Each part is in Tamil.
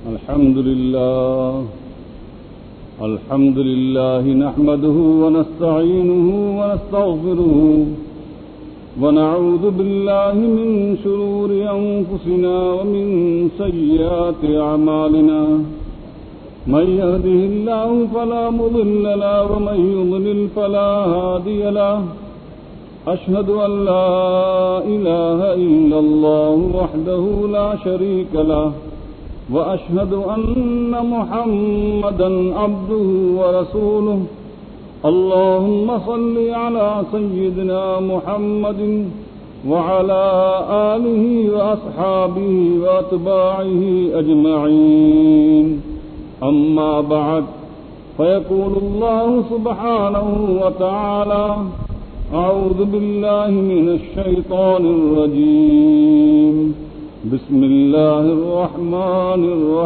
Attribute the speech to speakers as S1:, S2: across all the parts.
S1: الحمد لله الحمد لله نحمده ونستعينه ونستغفره ونعوذ بالله من شرور أنفسنا ومن سيئات أعمالنا من يهده الله فلا مضل له ومن يضلل فلا هادي له أشهد أن لا إله إلا الله وحده لا شريك له وأشهد أن محمدا عبده ورسوله اللهم صل على سيدنا محمد وعلى آله وأصحابه وأتباعه أجمعين أما بعد فيقول الله سبحانه وتعالى أعوذ بالله من الشيطان الرجيم بسم الله الرحمن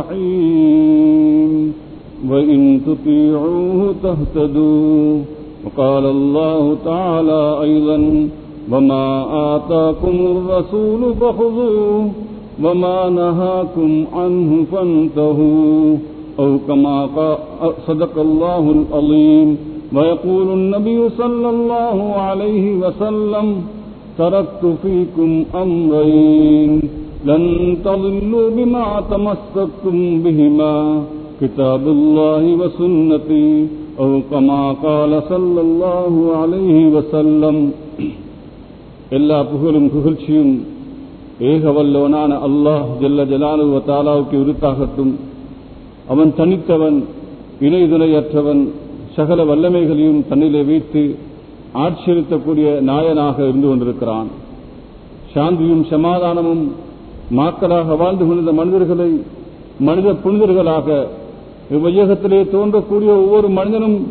S1: الرحيم وإن تطيعوه تهتدوا وقال الله تعالى أيضا وما آتاكم الرسول فخذوه وما نهاكم عنه فانتهوا أو كما صدق الله العظيم ويقول النبي صلى الله عليه وسلم تركت فيكم أمرين لن تضلوا بما تمسكتم بهما كتاب الله وسنتي أو كما قال صلى الله عليه وسلم எல்லா புகழும் புகழ்ச்சியும் ஏகவல்லவனான அல்லாஹ் ஜல்ல ஜலாலு தாலாவுக்கு உரித்தாகட்டும் அவன் தனித்தவன் இணை துணையற்றவன் சகல வல்லமைகளையும் தன்னிலே வைத்து ஆட்சியளித்தக்கூடிய நாயனாக இருந்து கொண்டிருக்கிறான் சாந்தியும் சமாதானமும் மாக்களாக வாழ்ந்து கொண்ட மனிதர்களை மனித புனிதர்களாக இவ்வையகத்திலே தோன்றக்கூடிய ஒவ்வொரு மனிதனும்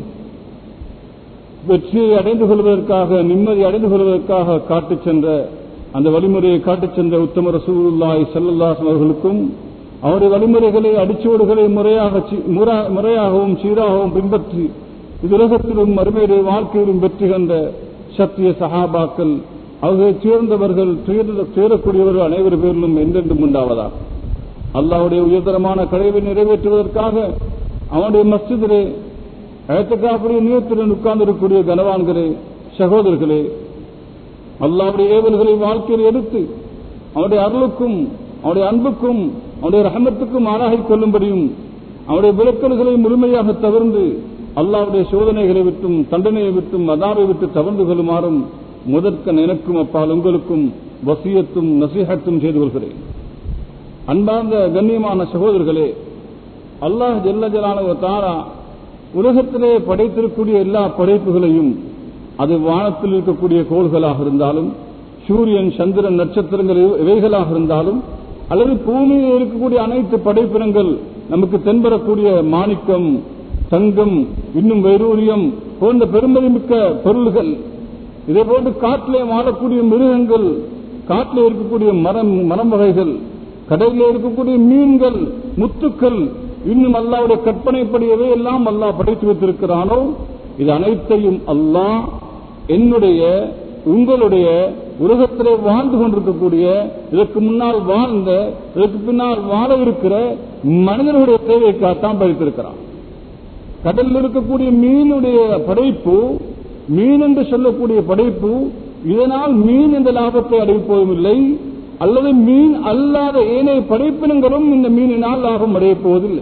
S1: வெற்றியை அடைந்து கொள்வதற்காக நிம்மதி அடைந்து கொள்வதற்காக காட்டுச் சென்ற அந்த வழிமுறையை காட்டுச் சென்ற உத்தம ரசூலுல்லாய் செல்லல்லாஸ் அவர்களுக்கும் அவருடைய வழிமுறைகளை அடிச்சோடுகளை முறையாக முறையாகவும் சீராகவும் பின்பற்றி இது உலகத்திலும் மறுமையுடைய வாழ்க்கையிலும் வெற்றி கண்ட சத்திய சகாபாக்கள் அவர்களை சேர்ந்தவர்கள் சேரக்கூடியவர்கள் அனைவரு பேரிலும் என்றென்றும் உண்டாவதா அல்லாவுடைய உயர்தரமான கழிவை நிறைவேற்றுவதற்காக அவனுடைய மஸ்ஜிதிலே அழைத்தக்காப்புடைய நியத்துடன் உட்கார்ந்திருக்கக்கூடிய கனவான்களே சகோதரர்களே அல்லாவுடைய ஏவல்களை வாழ்க்கையில் எடுத்து அவனுடைய அருளுக்கும் அவனுடைய அன்புக்கும் அவனுடைய ரகமத்துக்கும் ஆளாகிக் கொள்ளும்படியும் அவனுடைய விளக்கல்களை முழுமையாக தவிர்ந்து அல்லாவுடைய சோதனைகளை விட்டும் தண்டனையை விட்டும் அதாவை விட்டு தவிர்ந்து கொள்ளுமாறும் முதற்கன் எனக்கும் அப்பால் உங்களுக்கும் வசியத்தும் நசீகத்தும் செய்து கொள்கிறேன் அன்பார்ந்த கண்ணியமான சகோதரர்களே அல்லாஹ் ஜெல்ல ஜலான தாரா உலகத்திலே படைத்திருக்கக்கூடிய எல்லா படைப்புகளையும் அது வானத்தில் இருக்கக்கூடிய கோள்களாக இருந்தாலும் சூரியன் சந்திரன் நட்சத்திரங்கள் இவைகளாக இருந்தாலும் அல்லது பூமியில் இருக்கக்கூடிய அனைத்து படைப்பினங்கள் நமக்கு தென்படக்கூடிய மாணிக்கம் தங்கம் இன்னும் வைரூரியம் போன்ற பெருமதிமிக்க பொருள்கள் இதே போன்று காட்டிலே வாழக்கூடிய மிருகங்கள் காட்டில் இருக்கக்கூடிய மரம் மரம் வகைகள் கடலில் இருக்கக்கூடிய மீன்கள் முத்துக்கள் இன்னும் அல்லாவுடைய கற்பனைப்படியவே எல்லாம் அல்லாஹ் படைத்து வைத்திருக்கிறானோ இது அனைத்தையும் அல்லாஹ் என்னுடைய உங்களுடைய உலகத்திலே வாழ்ந்து கொண்டிருக்கக்கூடிய இதற்கு முன்னால் வாழ்ந்த இதற்கு பின்னால் வாழ இருக்கிற மனிதர்களுடைய தேவைக்காகத்தான் படைத்திருக்கிறான் கடலில் இருக்கக்கூடிய மீனுடைய படைப்பு மீன் என்று சொல்லக்கூடிய படைப்பு இதனால் மீன் என்ற லாபத்தை அடைப்பதும் இல்லை அல்லது மீன் அல்லாத ஏனைய படைப்பினங்களும் இந்த மீனினால் லாபம் அடையப் போவதில்லை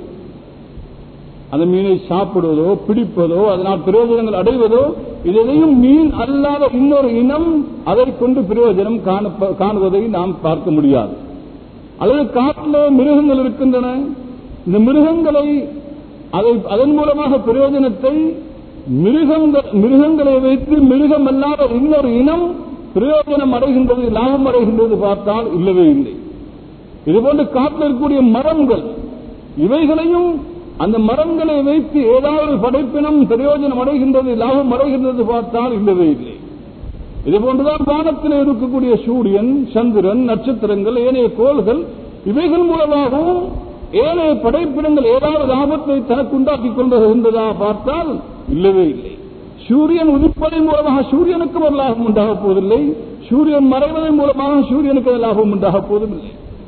S1: அந்த மீனை சாப்பிடுவதோ பிடிப்பதோ அதனால் பிரயோஜனங்கள் அடைவதோ இதையும் மீன் அல்லாத இன்னொரு இனம் அதை கொண்டு பிரயோஜனம் காணுவதை நாம் பார்க்க முடியாது அல்லது காட்டில் மிருகங்கள் இருக்கின்றன இந்த மிருகங்களை அதை அதன் மூலமாக பிரயோஜனத்தை மிருகங்கள் மிருகங்களை வைத்து மிருகம் அல்லாத இன்னொரு இனம் பிரயோஜனம் அடைகின்றது லாபம் அடைகின்றது பார்த்தால் இல்லவே இல்லை இதுபோன்று காட்டில் இருக்கக்கூடிய மரங்கள் இவைகளையும் அந்த மரங்களை வைத்து ஏதாவது படைப்பினம் பிரயோஜனம் அடைகின்றது லாபம் அடைகின்றது பார்த்தால் இல்லவே இல்லை இது போன்றுதான் வானத்தில் இருக்கக்கூடிய சூரியன் சந்திரன் நட்சத்திரங்கள் ஏனைய கோள்கள் இவைகள் மூலமாகவும் ஏனைய படைப்பினங்கள் ஏதாவது லாபத்தை தனக்கு உண்டாக்கிக் கொண்டிருந்ததா பார்த்தால் இல்லவே இல்லை சூரியன் உதிப்பதன் மூலமாக சூரியனுக்கும் ஒரு லாபம் உண்டாக போவதில்லை சூரியன் மறைவதன் மூலமாக சூரியனுக்கு லாபம் உண்டாக போவதில்லை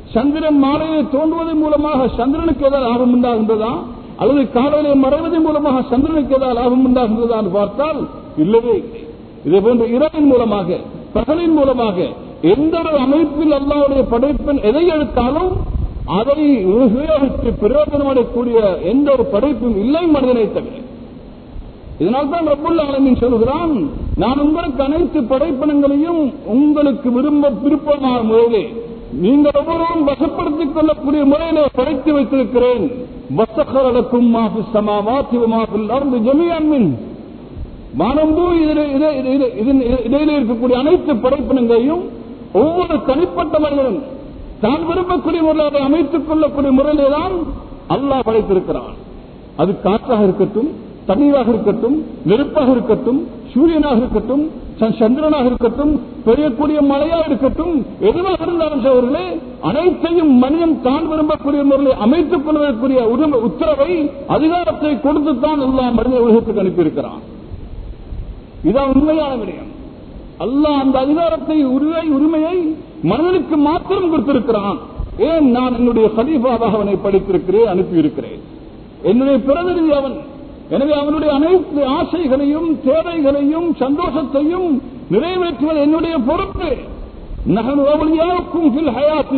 S1: சந்திரன் மாலையை தோன்றுவதன் மூலமாக சந்திரனுக்கு ஏதாவது லாபம் உண்டாகின்றதா அல்லது காலையிலே மறைவதன் மூலமாக சந்திரனுக்கு ஏதாவது லாபம் உண்டாகின்றதா என்று பார்த்தால் இல்லவே இல்லை இதே போன்று இரவின் மூலமாக பகலின் மூலமாக எந்த ஒரு அமைப்பில் அல்லாவுடைய படைப்பில் எதை எடுத்தாலும் அதை உபயோகித்து பிரயோஜனமடையக்கூடிய எந்த ஒரு படைப்பும் இல்லை மனிதனை தவிர இதனால் தான் ரப்புல் ஆலமின் சொல்கிறான் நான் உங்களுக்கு அனைத்து படைப்பனங்களையும் உங்களுக்கு விரும்ப விருப்பமான முறையிலே நீங்கள் ஒவ்வொருவரும் வசப்படுத்திக் கொள்ளக்கூடிய முறையிலே படைத்து வைத்திருக்கிறேன் வசகரலக்கும் மாஃபி சமாவாத்தி மாஃபில் அருந்து ஜமியன்மின் வானம்பு இடையில இருக்கக்கூடிய அனைத்து படைப்பினங்களையும் ஒவ்வொரு தனிப்பட்ட மனிதனும் தான் விரும்பக்கூடிய முறையில் அதை அமைத்துக் கொள்ளக்கூடிய முறையிலே தான் அல்லாஹ் படைத்திருக்கிறான் அது காற்றாக இருக்கட்டும் தண்ணீராக இருக்கட்டும் நெருப்பாக இருக்கட்டும் சூரியனாக இருக்கட்டும் சந்திரனாக இருக்கட்டும் பெய்யக்கூடிய மழையாக இருக்கட்டும் எதுவாக இருந்தாலும் சோழர்களே அனைத்தையும் மனிதன் தான் விரும்பக்கூடிய முறையில் அமைத்துக் கொள்வதற்குரிய உத்தரவை அதிகாரத்தை கொடுத்துத்தான் எல்லாம் மனித உலகத்துக்கு அனுப்பியிருக்கிறான் இதான் உண்மையான விடயம் அல்லாஹ் அந்த அதிகாரத்தை உரிமை உரிமையை மனிதனுக்கு மாத்திரம் கொடுத்திருக்கிறான் ஏன் நான் என்னுடைய கலீஃபாவாக அவனை படித்திருக்கிறேன் அனுப்பியிருக்கிறேன் என்னுடைய பிரதிநிதி அவன் எனவே அவனுடைய அனைத்து ஆசைகளையும் தேவைகளையும் சந்தோஷத்தையும் நிறைவேற்றுவது என்னுடைய பொறுப்பு நகனுக்கும்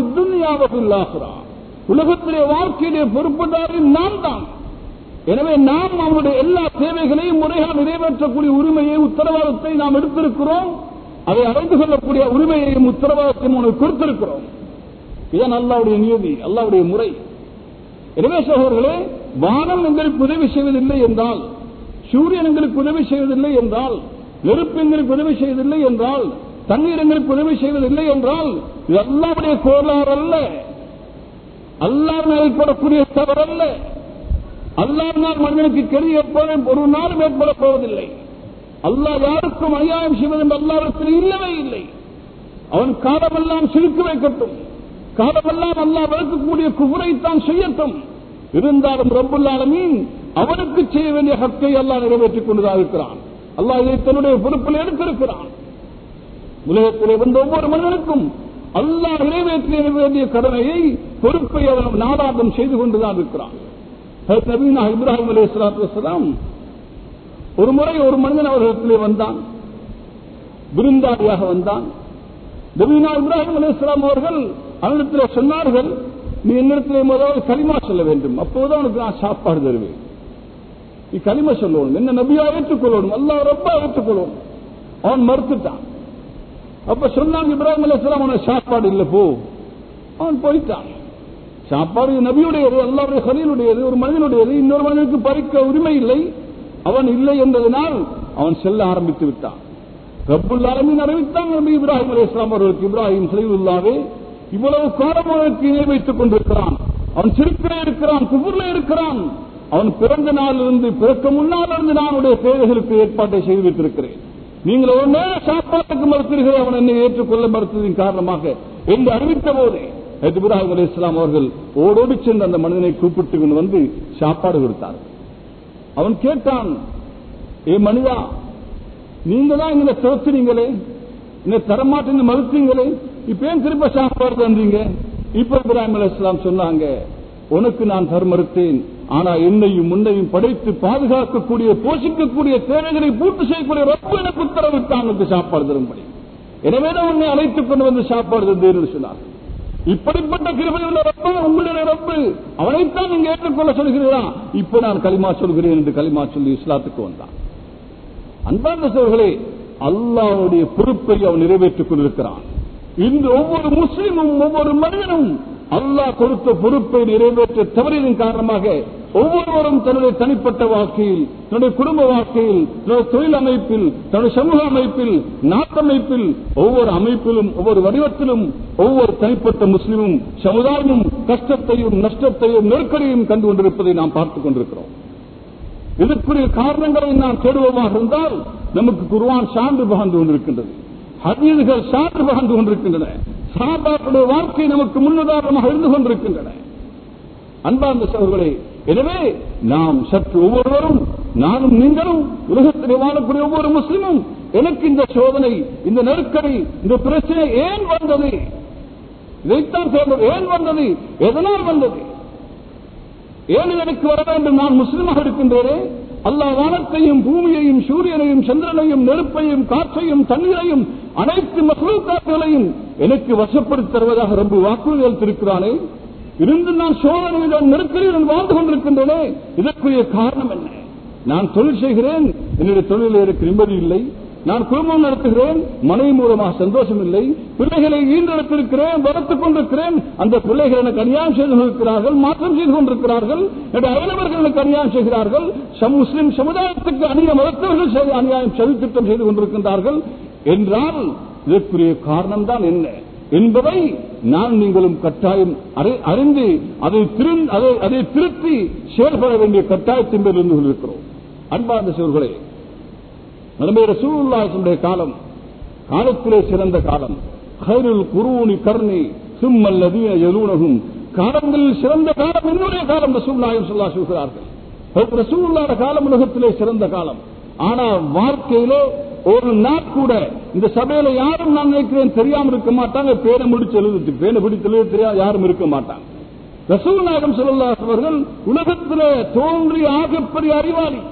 S1: உலகத்திலே வாழ்க்கையிலே பொறுப்புதாரி நான் தான் எனவே நாம் அவனுடைய எல்லா தேவைகளையும் முறையாக நிறைவேற்றக்கூடிய உரிமையை உத்தரவாதத்தை நாம் எடுத்திருக்கிறோம் அதை அடைந்து கொள்ளக்கூடிய உரிமையையும் உத்தரவாதத்தையும் உனக்கு கொடுத்திருக்கிறோம் இதுதான் அல்லாவுடைய நியதி அல்லாவுடைய முறை எனவே சகோதரர்களே வானம் எங்களுக்கு உதவி செய்வதில்லை என்றால் சூரியன் எங்களுக்கு உதவி செய்வதில்லை என்றால் நெருப்பு எங்களுக்கு உதவி செய்வதில்லை என்றால் தண்ணீர் எங்களுக்கு உதவி செய்வதில்லை என்றால் இது அல்லாவுடைய கோளாறு அல்ல அல்லாமல் ஏற்படக்கூடிய தவறல்ல அல்லாவினால் மனிதனுக்கு கெதி ஏற்பட ஒரு நாளும் ஏற்பட போவதில்லை அல்லாஹ் யாருக்கும் அநியாயம் செய்வது என்று அல்லாவிடத்தில் இல்லவே இல்லை அவன் காலமெல்லாம் சிரித்து வைக்கட்டும் காலமெல்லாம் அல்லாஹ் வளர்க்கக்கூடிய குபுரைத்தான் செய்யட்டும் இருந்தாலும் ரப்புல்லாலமீன் அவனுக்கு செய்ய வேண்டிய ஹக்கை அல்லாஹ் நிறைவேற்றிக் கொண்டுதான் இருக்கிறான் அல்லாஹ் இதை தன்னுடைய பொறுப்பில் எடுத்திருக்கிறான் உலகத்திலே வந்த ஒவ்வொரு மனிதனுக்கும் அல்லாஹ் நிறைவேற்றிய வேண்டிய கடமையை பொறுப்பை அவன் நாடாந்தம் செய்து கொண்டுதான் இருக்கிறான் நபீனா இப்ராஹிம் அலி இஸ்லாத்து வசலாம் ஒரு முறை ஒரு மனிதன் அவர்களிடத்திலே வந்தான் விருந்தாளியாக வந்தான் நபீனா இப்ராஹிம் அலி இஸ்லாம் அவர்கள் அவனிடத்தில் சொன்னார்கள் நீ என்னிடத்திலே முதல்ல களிமா சொல்ல வேண்டும் அப்போது அவனுக்கு நான் சாப்பாடு தருவேன் நீ களிமா சொல்லணும் என்ன நபியா ஏற்றுக்கொள்ளணும் அல்லா ரொம்ப ஏற்றுக்கொள்ளணும் அவன் மறுத்துட்டான் அப்ப சொன்னாங்க இப்ராஹிம் அலி இஸ்லாம் அவனுக்கு சாப்பாடு இல்லை போ அவன் போயிட்டான் சாப்பாடு நபியுடையது அல்லாவுடைய ஹலீலுடையது ஒரு மனிதனுடையது இன்னொரு மனிதனுக்கு பறிக்க உரிமை இல்லை அவன் இல்லை என்பதனால் அவன் செல்ல ஆரம்பித்து விட்டான் ரப்புல் ஆலமின் அறிவித்தான் நபி இப்ராஹிம் அலி இஸ்லாம் அவர்களுக்கு இப்ராஹிம் சலீலுல்லாவே இவ்வளவு காலம் அவனுக்கு இணை வைத்துக் கொண்டிருக்கிறான் அவன் சிறுக்கிலே இருக்கிறான் குபுர்ல இருக்கிறான் அவன் பிறந்த நாளிலிருந்து பிறக்க முன்னால் இருந்து நான் உடைய தேவைகளுக்கு ஏற்பாட்டை செய்து வைத்திருக்கிறேன் நீங்கள் ஒரு நேர சாப்பாட்டுக்கு மறுத்தீர்கள் அவன் என்னை ஏற்றுக்கொள்ள மறுத்ததின் காரணமாக என்று அறிவித்த போதே இப்ராஹிம் அலி இஸ்லாம் அவர்கள் ஓடோடி சென்று அந்த மனிதனை கூப்பிட்டு கொண்டு வந்து சாப்பாடு கொடுத்தார் அவன் கேட்டான் ஏ மனிதா நீங்க தான் எங்களை துரத்துனீங்களே என்ன தரமாட்டேன்னு மறுத்தீங்களே இப்ப ஏன் திரும்ப சாப்பாடு தந்தீங்க இப்ப இப்ராஹிம் அலி இஸ்லாம் சொன்னாங்க உனக்கு நான் தர மறுத்தேன் ஆனா என்னையும் முன்னையும் படைத்து பாதுகாக்கக்கூடிய போஷிக்கக்கூடிய தேவைகளை பூர்த்தி செய்யக்கூடிய ரப்பு எனக்கு உத்தரவிட்டான் உனக்கு சாப்பாடு தரும்படி எனவேதான் உன்னை அழைத்துக் கொண்டு வந்து சாப்பாடு தந்தேன் சொன்னார் இப்படிப்பட்ட கிருபையுள்ள ரப்ப உங்களுடைய ரப்பு அவனைத்தான் நீங்க ஏற்றுக்கொள்ள சொல்கிறீரா இப்ப நான் களிமா சொல்கிறேன் என்று களிமா சொல்லி இஸ்லாத்துக்கு வந்தான் அன்பார்ந்த சோர்களே அல்லாவுடைய பொறுப்பை அவன் நிறைவேற்றிக் கொண்டிருக்கிறான் இன்று ஒவ்வொரு முஸ்லிமும் ஒவ்வொரு மனிதனும் அல்லாஹ் கொடுத்த பொறுப்பை நிறைவேற்ற தவறியதன் காரணமாக ஒவ்வொருவரும் தன்னுடைய தனிப்பட்ட வாழ்க்கையில் தன்னுடைய குடும்ப வாழ்க்கையில் தன்னுடைய தொழில் அமைப்பில் தன்னுடைய சமூக அமைப்பில் நாட்டமைப்பில் ஒவ்வொரு அமைப்பிலும் ஒவ்வொரு வடிவத்திலும் ஒவ்வொரு தனிப்பட்ட முஸ்லிமும் சமுதாயமும் கஷ்டத்தையும் நஷ்டத்தையும் நெருக்கடியும் கண்டு கொண்டிருப்பதை நாம் பார்த்துக் கொண்டிருக்கிறோம் இதற்குரிய காரணங்களை நாம் தேடுவோமாக இருந்தால் நமக்கு குருவான் சான்று பகர்ந்து கொண்டிருக்கின்றது ஹதீதுகள் சான்று பகர்ந்து கொண்டிருக்கின்றன சாபாக்களுடைய வாழ்க்கை நமக்கு முன்னுதாரணமாக இருந்து கொண்டிருக்கின்றன அன்பார்ந்த சோர்களே எனவே நாம் சற்று ஒவ்வொருவரும் நானும் நீங்களும் உலகத்திலே வாழக்கூடிய ஒவ்வொரு முஸ்லிமும் எனக்கு இந்த சோதனை இந்த நெருக்கடி இந்த பிரச்சனை ஏன் வந்தது இதைத்தான் தேர்ந்தது ஏன் வந்தது எதனால் வந்தது ஏன் எனக்கு வர வேண்டும் நான் முஸ்லிமாக இருக்கின்றேனே அல்லாஹ் வானத்தையும் பூமியையும் சூரியனையும் சந்திரனையும் நெருப்பையும் காற்றையும் தண்ணீரையும் அனைத்து மக்கள் காற்றுகளையும் எனக்கு வசப்படுத்தி தருவதாக ரொம்ப வாக்குறுதி அளித்திருக்கிறானே இருந்து நான் சோதனையுடன் நெருக்கடியுடன் வாழ்ந்து கொண்டிருக்கின்றேனே இதற்குரிய காரணம் என்ன நான் தொழில் செய்கிறேன் என்னுடைய தொழிலில் எனக்கு நிம்மதி இல்லை நான் குடும்பம் நடத்துகிறேன் மனைவி மூலமாக சந்தோஷம் இல்லை பிள்ளைகளை ஈன்றெடுத்திருக்கிறேன் வளர்த்துக் கொண்டிருக்கிறேன் அந்த பிள்ளைகள் எனக்கு அநியாயம் செய்து கொண்டிருக்கிறார்கள் மாற்றம் செய்து கொண்டிருக்கிறார்கள் என்னுடைய அயலவர்கள் எனக்கு அநியாயம் செய்கிறார்கள் சம் முஸ்லிம் சமுதாயத்துக்கு அந்நிய மதத்தவர்கள் செய்து அநியாயம் சதித்திட்டம் செய்து கொண்டிருக்கின்றார்கள் என்றால் இதற்குரிய காரணம் தான் என்ன என்பதை நான் நீங்களும் கட்டாயம் அறி- அறிந்து அதை திரு- அதை- அதை திருத்தி செயல்பட வேண்டிய கட்டாயத்தின் பேர் இருந்து கொண்டிருக்கிறோம் அன்பார்ந்த சிவர்களே நலமே ரசூலுல்லாஹினுடைய காலம் காலத்திலே சிறந்த காலம் ஹைருல் குரூனி கர்ணி சும்மல்லதீன யலூனஹும் காலங்களில் சிறந்த காலம் என்னுடைய காலம் ரசூலுல்லாஹி ஸல்லல்லாஹு அலைஹி சொல்கிறார்கள் ரசூலுல்லாஹ் காலம் உலகத்திலே சிறந்த காலம் ஆனா வாழ்க்கையிலே ஒரு நாள் கூட இந்த சபையில யாரும் நான் நினைக்கிறேன் தெரியாம இருக்க மாட்டாங்க பேனை முடிச்சு எழுதுட்டு பேனை பிடித்து எழுத தெரியாம யாரும் இருக்க மாட்டாங்க ரசூல் நாயகம் ஸல்லல்லாஹு அவர்கள் உலகத்திலே தோன்றி ஆகப்பெரிய அறிவாளி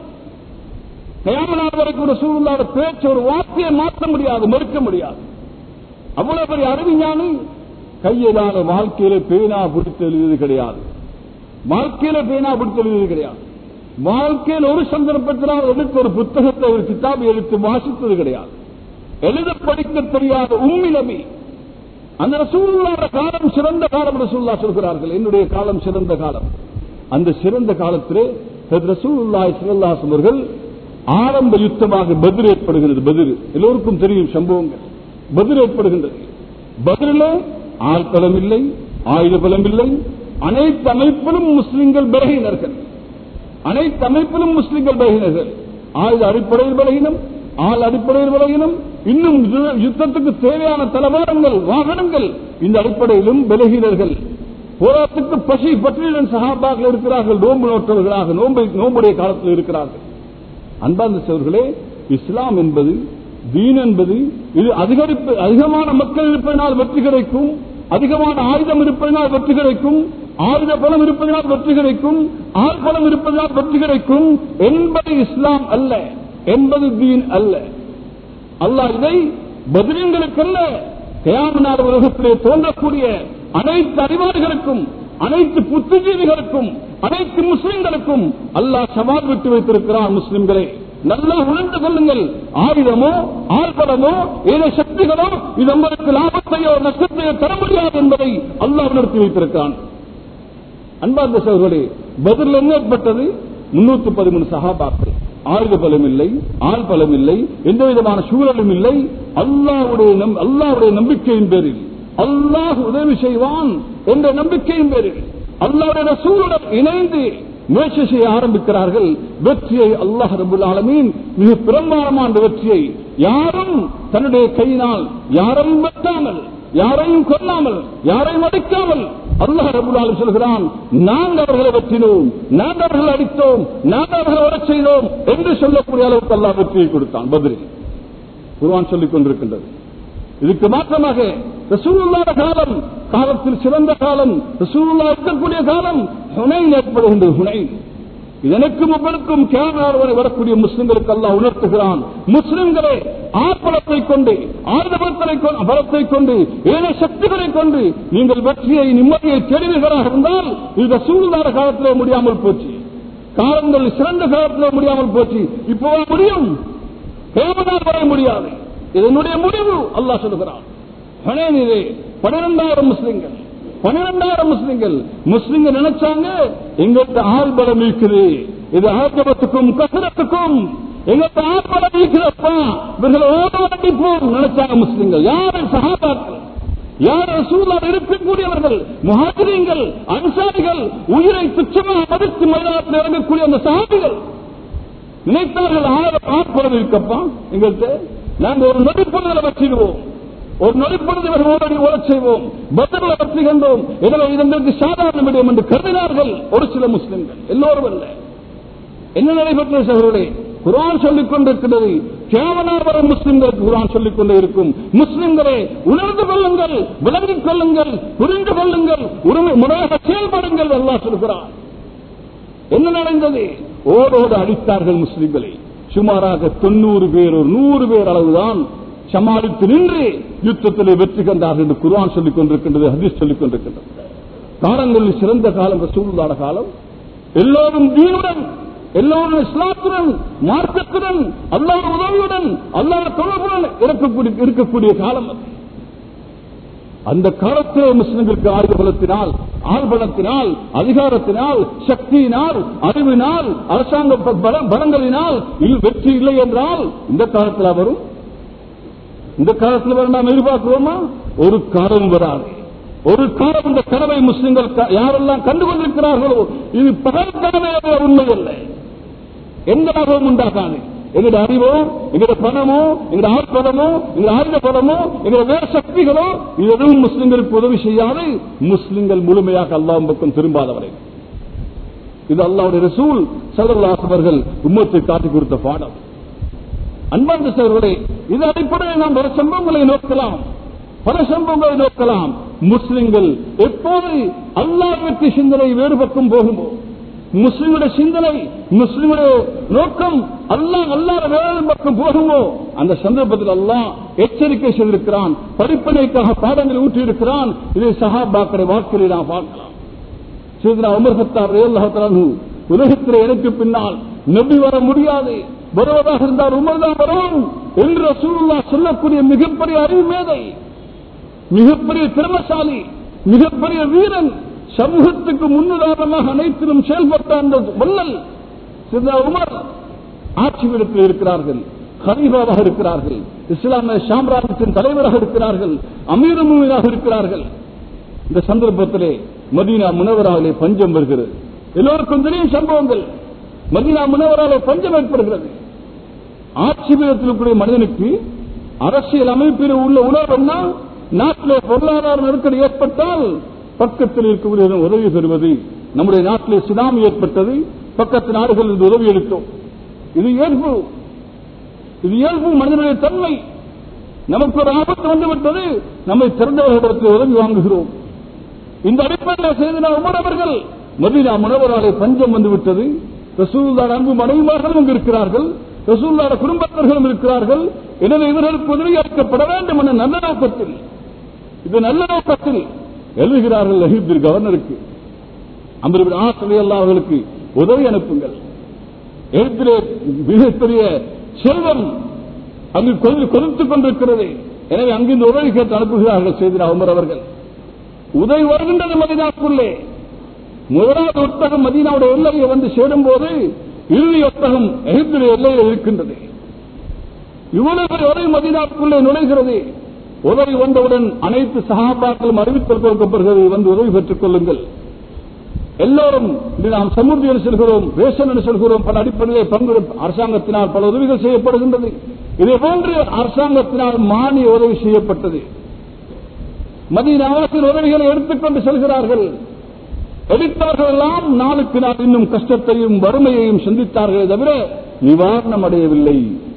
S1: கயாமனார் வரைக்கும் ரசூலுல்லாஹ் பேச்சு ஒரு வார்த்தையை மாற்ற முடியாது மறுக்க முடியாது அவ்வளவு பெரிய அறிவிஞானி கையிலான வாழ்க்கையில பேனா பிடித்து எழுதியது கிடையாது வாழ்க்கையில பேனா பிடித்து எழுதியது கிடையாது வாழ்க்கையில் ஒரு சந்தர்ப்பத்தினால் எடுத்து ஒரு புத்தகத்தை ஒரு கிதாபை எடுத்து வாசித்தது கிடையாது எழுத படிக்க தெரியாத உம்மி நபி அந்த ரசூலுல்லாஹ் காலம் சிறந்த காலம் ரசூல்லா சொல்கிறார்கள் என்னுடைய காலம் சிறந்த காலம் அந்த சிறந்த காலத்திலே ரசூலுல்லாஹி ஸல்லல்லாஹு அலைஹி அவர்கள் ஆரம்ப யுத்தமாக பதில் ஏற்படுகிறது பதில் எல்லோருக்கும் தெரியும் சம்பவங்கள் பதில் ஏற்படுகின்றது பதிலே ஆள் பலம் இல்லை ஆயுத பலம் இல்லை அனைத்து அமைப்பிலும் முஸ்லிம்கள் பலகீனர்கள் அனைத்து அமைப்பிலும் முஸ்லிம்கள் பலகீனர்கள் ஆயுத அடிப்படையில் பலகீனம் ஆள் அடிப்படையில் பலகீனம் இன்னும் யு- யுத்தத்துக்கு தேவையான தளவாடங்கள் வாகனங்கள் இந்த அடிப்படையிலும் பலகீனர்கள் போராட்டத்துக்கு பசி பற்றியுடன் சகாபாக்கள் இருக்கிறார்கள் நோன்பு நோட்டவர்களாக நோன்பை நோம்புடைய காலத்தில் இருக்கிறார்கள் அன்பார்ந்த சோர்களே இஸ்லாம் என்பது தீன் என்பது இது அதிகரிப்பு அதிகமான மக்கள் இருப்பதனால் வெற்றி கிடைக்கும் அதிகமான ஆயுதம் இருப்பதனால் வெற்றி கிடைக்கும் ஆயுத பலம் இருப்பதனால் வெற்றி கிடைக்கும் ஆள் பலம் இருப்பதனால் வெற்றி கிடைக்கும் என்பது இஸ்லாம் அல்ல என்பது தீன் அல்ல அல்லாஹ் இதை பதிலீங்களுக்கல்ல கயாமனார் உலகத்திலே தோன்றக்கூடிய அனைத்து அறிவாளிகளுக்கும் அனைத்து புத்திஜீவிகளுக்கும் அனைத்து முஸ்லிம்களுக்கும் அல்லாஹ் சவால் விட்டு வைத்திருக்கிறார் முஸ்லிம்களே நல்லா உணர்ந்து கொள்ளுங்கள் ஆயுதமோ ஆழ்பலமோ ஏதோ சக்திகளோ இது உங்களுக்கு லாபத்தையோ நஷ்டத்தையோ தர முடியாது என்பதை அல்லாஹ் உணர்த்தி வைத்திருக்கிறான் அன்பார்ந்த சகோதரே பதில் என்ன ஏற்பட்டது முன்னூத்தி பதிமூணு சகாபாக்கள் ஆயுத பலம் இல்லை ஆள் பலம் இல்லை எந்த விதமான சூழலும் இல்லை அல்லாவுடைய நம்- அல்லாஹ்வுடைய நம்பிக்கையின் பேரில் அல்லாஹ் உதவி செய்வான் என்ற நம்பிக்கையின் பேரில் அல்லாவுடைய ரசூலுடன் இணைந்து முயற்சி செய்ய ஆரம்பிக்கிறார்கள் வெற்றியை அல்லாஹ் ரபுல் ஆலமீன் மிக பிரம்மாண்டமான வெற்றியை யாரும் தன்னுடைய கையினால் யாரையும் வெட்டாமல் யாரையும் கொல்லாமல் யாரையும் அடிக்காமல் அல்லாஹ் ரபுல் ஆலம் சொல்கிறான் நாங்கள் அவர்களை வெற்றினோம் நாங்கள் அவர்களை அடித்தோம் நாங்கள் அவர்களை வரச் செய்தோம் என்று சொல்லக்கூடிய அளவுக்கு அல்லாஹ் வெற்றியை கொடுத்தான் பதில் குர்ஆன் சொல்லிக் கொண்டிருக்கின்றது இதுக்கு மாற்றமாக ரசூலுல்லாஹ் காலம் காலத்தில் சிறந்த காலம் ரசூலுல்லா இருக்கக்கூடிய காலம் ஹுனைன் ஏற்படுகின்றது ஹுனைன் இதனுக்கும் உங்களுக்கும் கேரளார் வரை வரக்கூடிய முஸ்லிம்களுக்கு அல்லாஹ் உணர்த்துகிறான் முஸ்லிம்களே ஆப்பலத்தை கொண்டு ஆயுதபலத்தை கொண்டு பலத்தை கொண்டு ஏழை சக்திகளை கொண்டு நீங்கள் வெற்றியை நிம்மதியை தெரிவுகளாக இருந்தால் இது ரசூலுல்லாஹ் காலத்திலே முடியாமல் போச்சு காலங்கள் சிறந்த காலத்திலே முடியாமல் போச்சு இப்போ முடியும் கேவலால் வர முடியாது இதனுடைய முடிவு அல்லாஹ் சொல்லுகிறான் ஹுனைனிலே பன்னிரெண்டாயிரம் முஸ்லிம்கள் பன்னிரெண்டாயிரம் முஸ்லிம்கள் முஸ்லிம்கள் நினைச்சாங்க எங்கிட்ட ஆள் பலம் இருக்குது இது ஆக்கபத்துக்கும் கசரத்துக்கும் எங்கிட்ட ஆள் பலம் இருக்குதப்பா இவர்களை ஓடவண்டிப்போம் நினைச்சாங்க முஸ்லிம்கள் யாரு சகாபாக்கள் யார் ரசூலால் இருக்கக்கூடியவர்கள் முஹாஜிரீன்கள் அன்சாரிகள் உயிரை துச்சமாக மதித்து மைதானத்தில் இறங்கக்கூடிய அந்த சஹாபிகள் நினைத்தார்கள் ஆயிரம் ஆட்படம் இருக்கப்பா எங்கள்கிட்ட நாங்கள் ஒரு நொடிப்பொழுதில் வச்சிடுவோம் ஒரு நொடிப்பொழுது ஓடி ஓடச் செய்வோம் பதில வெற்றி கண்டோம் எனவே இது எங்களுக்கு சாதாரண விடயம் என்று கருதினார்கள் ஒரு சில முஸ்லிம்கள் எல்லோரும் அல்ல என்ன நடைபெற்ற சகோதரே குரான் சொல்லிக் கொண்டிருக்கிறது கேவலாபர முஸ்லிம்களுக்கு குரான் சொல்லிக் கொண்டே இருக்கும் முஸ்லிம்களே உணர்ந்து கொள்ளுங்கள் விளங்கிக் கொள்ளுங்கள் புரிந்து கொள்ளுங்கள் உரிமை முறையாக செயல்படுங்கள் அல்லாஹ் சொல்கிறார் என்ன நடந்தது ஓடோடு அடித்தார்கள் முஸ்லிம்களை சுமாராக தொண்ணூறு பேர் ஒரு நூறு பேர் அளவுதான் சமாளித்து நின்று யுத்தத்தில் வெற்றி கண்டார்கள் என்று குர்ஆன் சொல்லிக் கொண்டிருக்கின்றது ஹதீஸ் சொல்லிக் கொண்டிருக்கின்றது காலங்களில் சிறந்த காலம் ரசூலுல்லாஹ் காலம் எல்லோரும் தீனுடன் எல்லோரும் இஸ்லாத்துடன் மார்க்கத்துடன் அல்லாஹ் உதவியுடன் அல்லாஹ் தொடர்புடன் இருக்கக்கூடிய இருக்கக்கூடிய காலம் அது அந்த காலத்திலே முஸ்லிம்களுக்கு ஆயுத பலத்தினால் ஆள்பலத்தினால் அதிகாரத்தினால் சக்தியினால் அறிவினால் அரசாங்க ப- பல- பலங்களினால் இல் வெற்றி இல்லை என்றால் இந்த காலத்தில் வரும் இந்த காலத்தில் வர நாம் எதிர்பார்க்கிறோமா ஒரு காலம் வராது ஒரு காலம் இந்த கனவை முஸ்லிம்கள் க- யாரெல்லாம் கண்டு கொண்டிருக்கிறார்களோ இது பகல் கனவே உண்மை அல்ல எந்த லாபமும் உண்டாகாது எங்களோட அறிவோ எங்களோட பணமோ எங்களோட ஆட்பலமோ எங்களோட ஆயுத பலமோ எங்களோட வேற சக்திகளோ இது எதுவும் முஸ்லிம்களுக்கு உதவி செய்யாது முஸ்லிம்கள் முழுமையாக அல்லாஹ் பக்கம் திரும்பாதவரை இது அல்லாவுடைய ரசூல் சல்லல்லாஹு அவர்கள் உம்மத்தை காட்டிக் கொடுத்த பாடம் அன்பார்ந்த சகோதரர்களே இது அடிப்படையில் நாம் பல சம்பவங்களை நோக்கலாம் பல சம்பவங்களை நோக்கலாம் முஸ்லிம்கள் எப்போது அல்லாஹ்விற்கு சிந்தனை வேறு பக்கம் போகுமோ முஸ்லிமுடைய சிந்தனை முஸ்லிமுடைய நோக்கம் அல்லாஹ் அல்லாத வேறு பக்கம் போகுமோ அந்த சந்தர்ப்பத்தில் அல்லாஹ் எச்சரிக்கை செய்திருக்கிறான் படிப்பனைக்காக பாடங்களை ஊற்றியிருக்கிறான் இதை சஹாபாக்களை வாக்கிலே நாம் பார்க்கலாம் சீதனா உமர் சத்தார் ரேல்லாஹு உலகத்தில் எனக்கு பின்னால் நபி வர முடியாது வருவதாக இருந்தால் உமர் தான் வரும் என்று ரசூலுல்லாஹ் சொல்லக்கூடிய மிகப்பெரிய அறிவு மேதை மிகப்பெரிய திறமசாலி மிகப்பெரிய வீரன் சமூகத்துக்கு முன்னுதாரணமாக அனைத்திலும் செயல்பட்ட அந்த வல்லல் சீதனா உமர் ஆட்சி பீடத்தில் இருக்கிறார்கள் ஹரீபாவாக இருக்கிறார்கள் இஸ்லாமிய சாம்ராஜ்யத்தின் தலைவராக இருக்கிறார்கள் அமீரமுவராக இருக்கிறார்கள் இந்த சந்தர்ப்பத்திலே மதீனா முனவராலே பஞ்சம் வருகிறது எல்லோருக்கும் தெரியும் சம்பவங்கள் மதீனா முனவராலே பஞ்சம் ஏற்படுகிறது ஆட்சி பீடத்தில் கூடிய மனிதனுக்கு அரசியல் அமைப்பில் உள்ள உணர்வுன்னா நாட்டிலே பொருளாதார நெருக்கடி ஏற்பட்டால் பக்கத்தில் இருக்கக்கூடிய உதவி பெறுவது நம்முடைய நாட்டிலே சுனாமி ஏற்பட்டது பக்கத்து நாடுகளில் உதவி எடுத்தோம் இது இயல்பு இது இயல்பு மனிதனுடைய தன்மை நமக்கு ஒரு ஆபத்து வந்துவிட்டது நம்மை திறந்தவர்களிடத்தில் உதவி வாங்குகிறோம் இந்த அடிப்படையில் செய்த உமர் அவர்கள் மதீனா முனவராலே பஞ்சம் வந்துவிட்டது ரசூல்லாட அன்பு மனைவிமார்களும் அங்கு இருக்கிறார்கள் ரசூல்லாட குடும்பத்தர்களும் இருக்கிறார்கள் எனவே இவர்களுக்கு உதவி அளிக்கப்பட வேண்டும் என நல்ல நோக்கத்தில் இது நல்ல நோக்கத்தில் எழுதுகிறார்கள் எகிப்தில் கவர்னருக்கு அமர்வின் ஆசிரியர் அவர்களுக்கு உதவி அனுப்புங்கள் எகிப்திலே மிகப்பெரிய செல்வம் அங்கு கொதி- கொதித்துக் கொண்டிருக்கிறது எனவே அங்கிருந்து உதவி கேட்டு அனுப்புகிறார்கள் செய்தினா உமர் அவர்கள் உதவி வருகின்றது மதினாக்குள்ளே முதலாவது ஒட்டகம் மதீனாவுடைய எல்லையை வந்து சேரும் போது இறுதி ஒட்டகம் எகிப்துடைய எல்லையில் இருக்கின்றது இவ்வளவு பெரிய உதவி மதீனாவுக்குள்ளே நுழைகிறது உதவி வந்தவுடன் அனைத்து சகாபாக்களும் அறிவித்தல் கொடுக்கப்படுகிறது வந்து உதவி பெற்றுக் கொள்ளுங்கள் எல்லோரும் இது நாம் சமுர்த்தி என்று சொல்கிறோம் ரேஷன் என்று சொல்கிறோம் பல அடிப்படையிலே பங்கு அரசாங்கத்தினால் பல உதவிகள் செய்யப்படுகின்றது இதே போன்று அரசாங்கத்தினால் மானிய உதவி செய்யப்பட்டது மதீனாவாசின் உதவிகளை எடுத்துக்கொண்டு செல்கிறார்கள் எடுத்தவர்கள் எல்லாம் நாளுக்கு நாள் இன்னும் கஷ்டத்தையும் வறுமையையும் சந்தித்தார்களே தவிர நிவாரணம் அடையவில்லை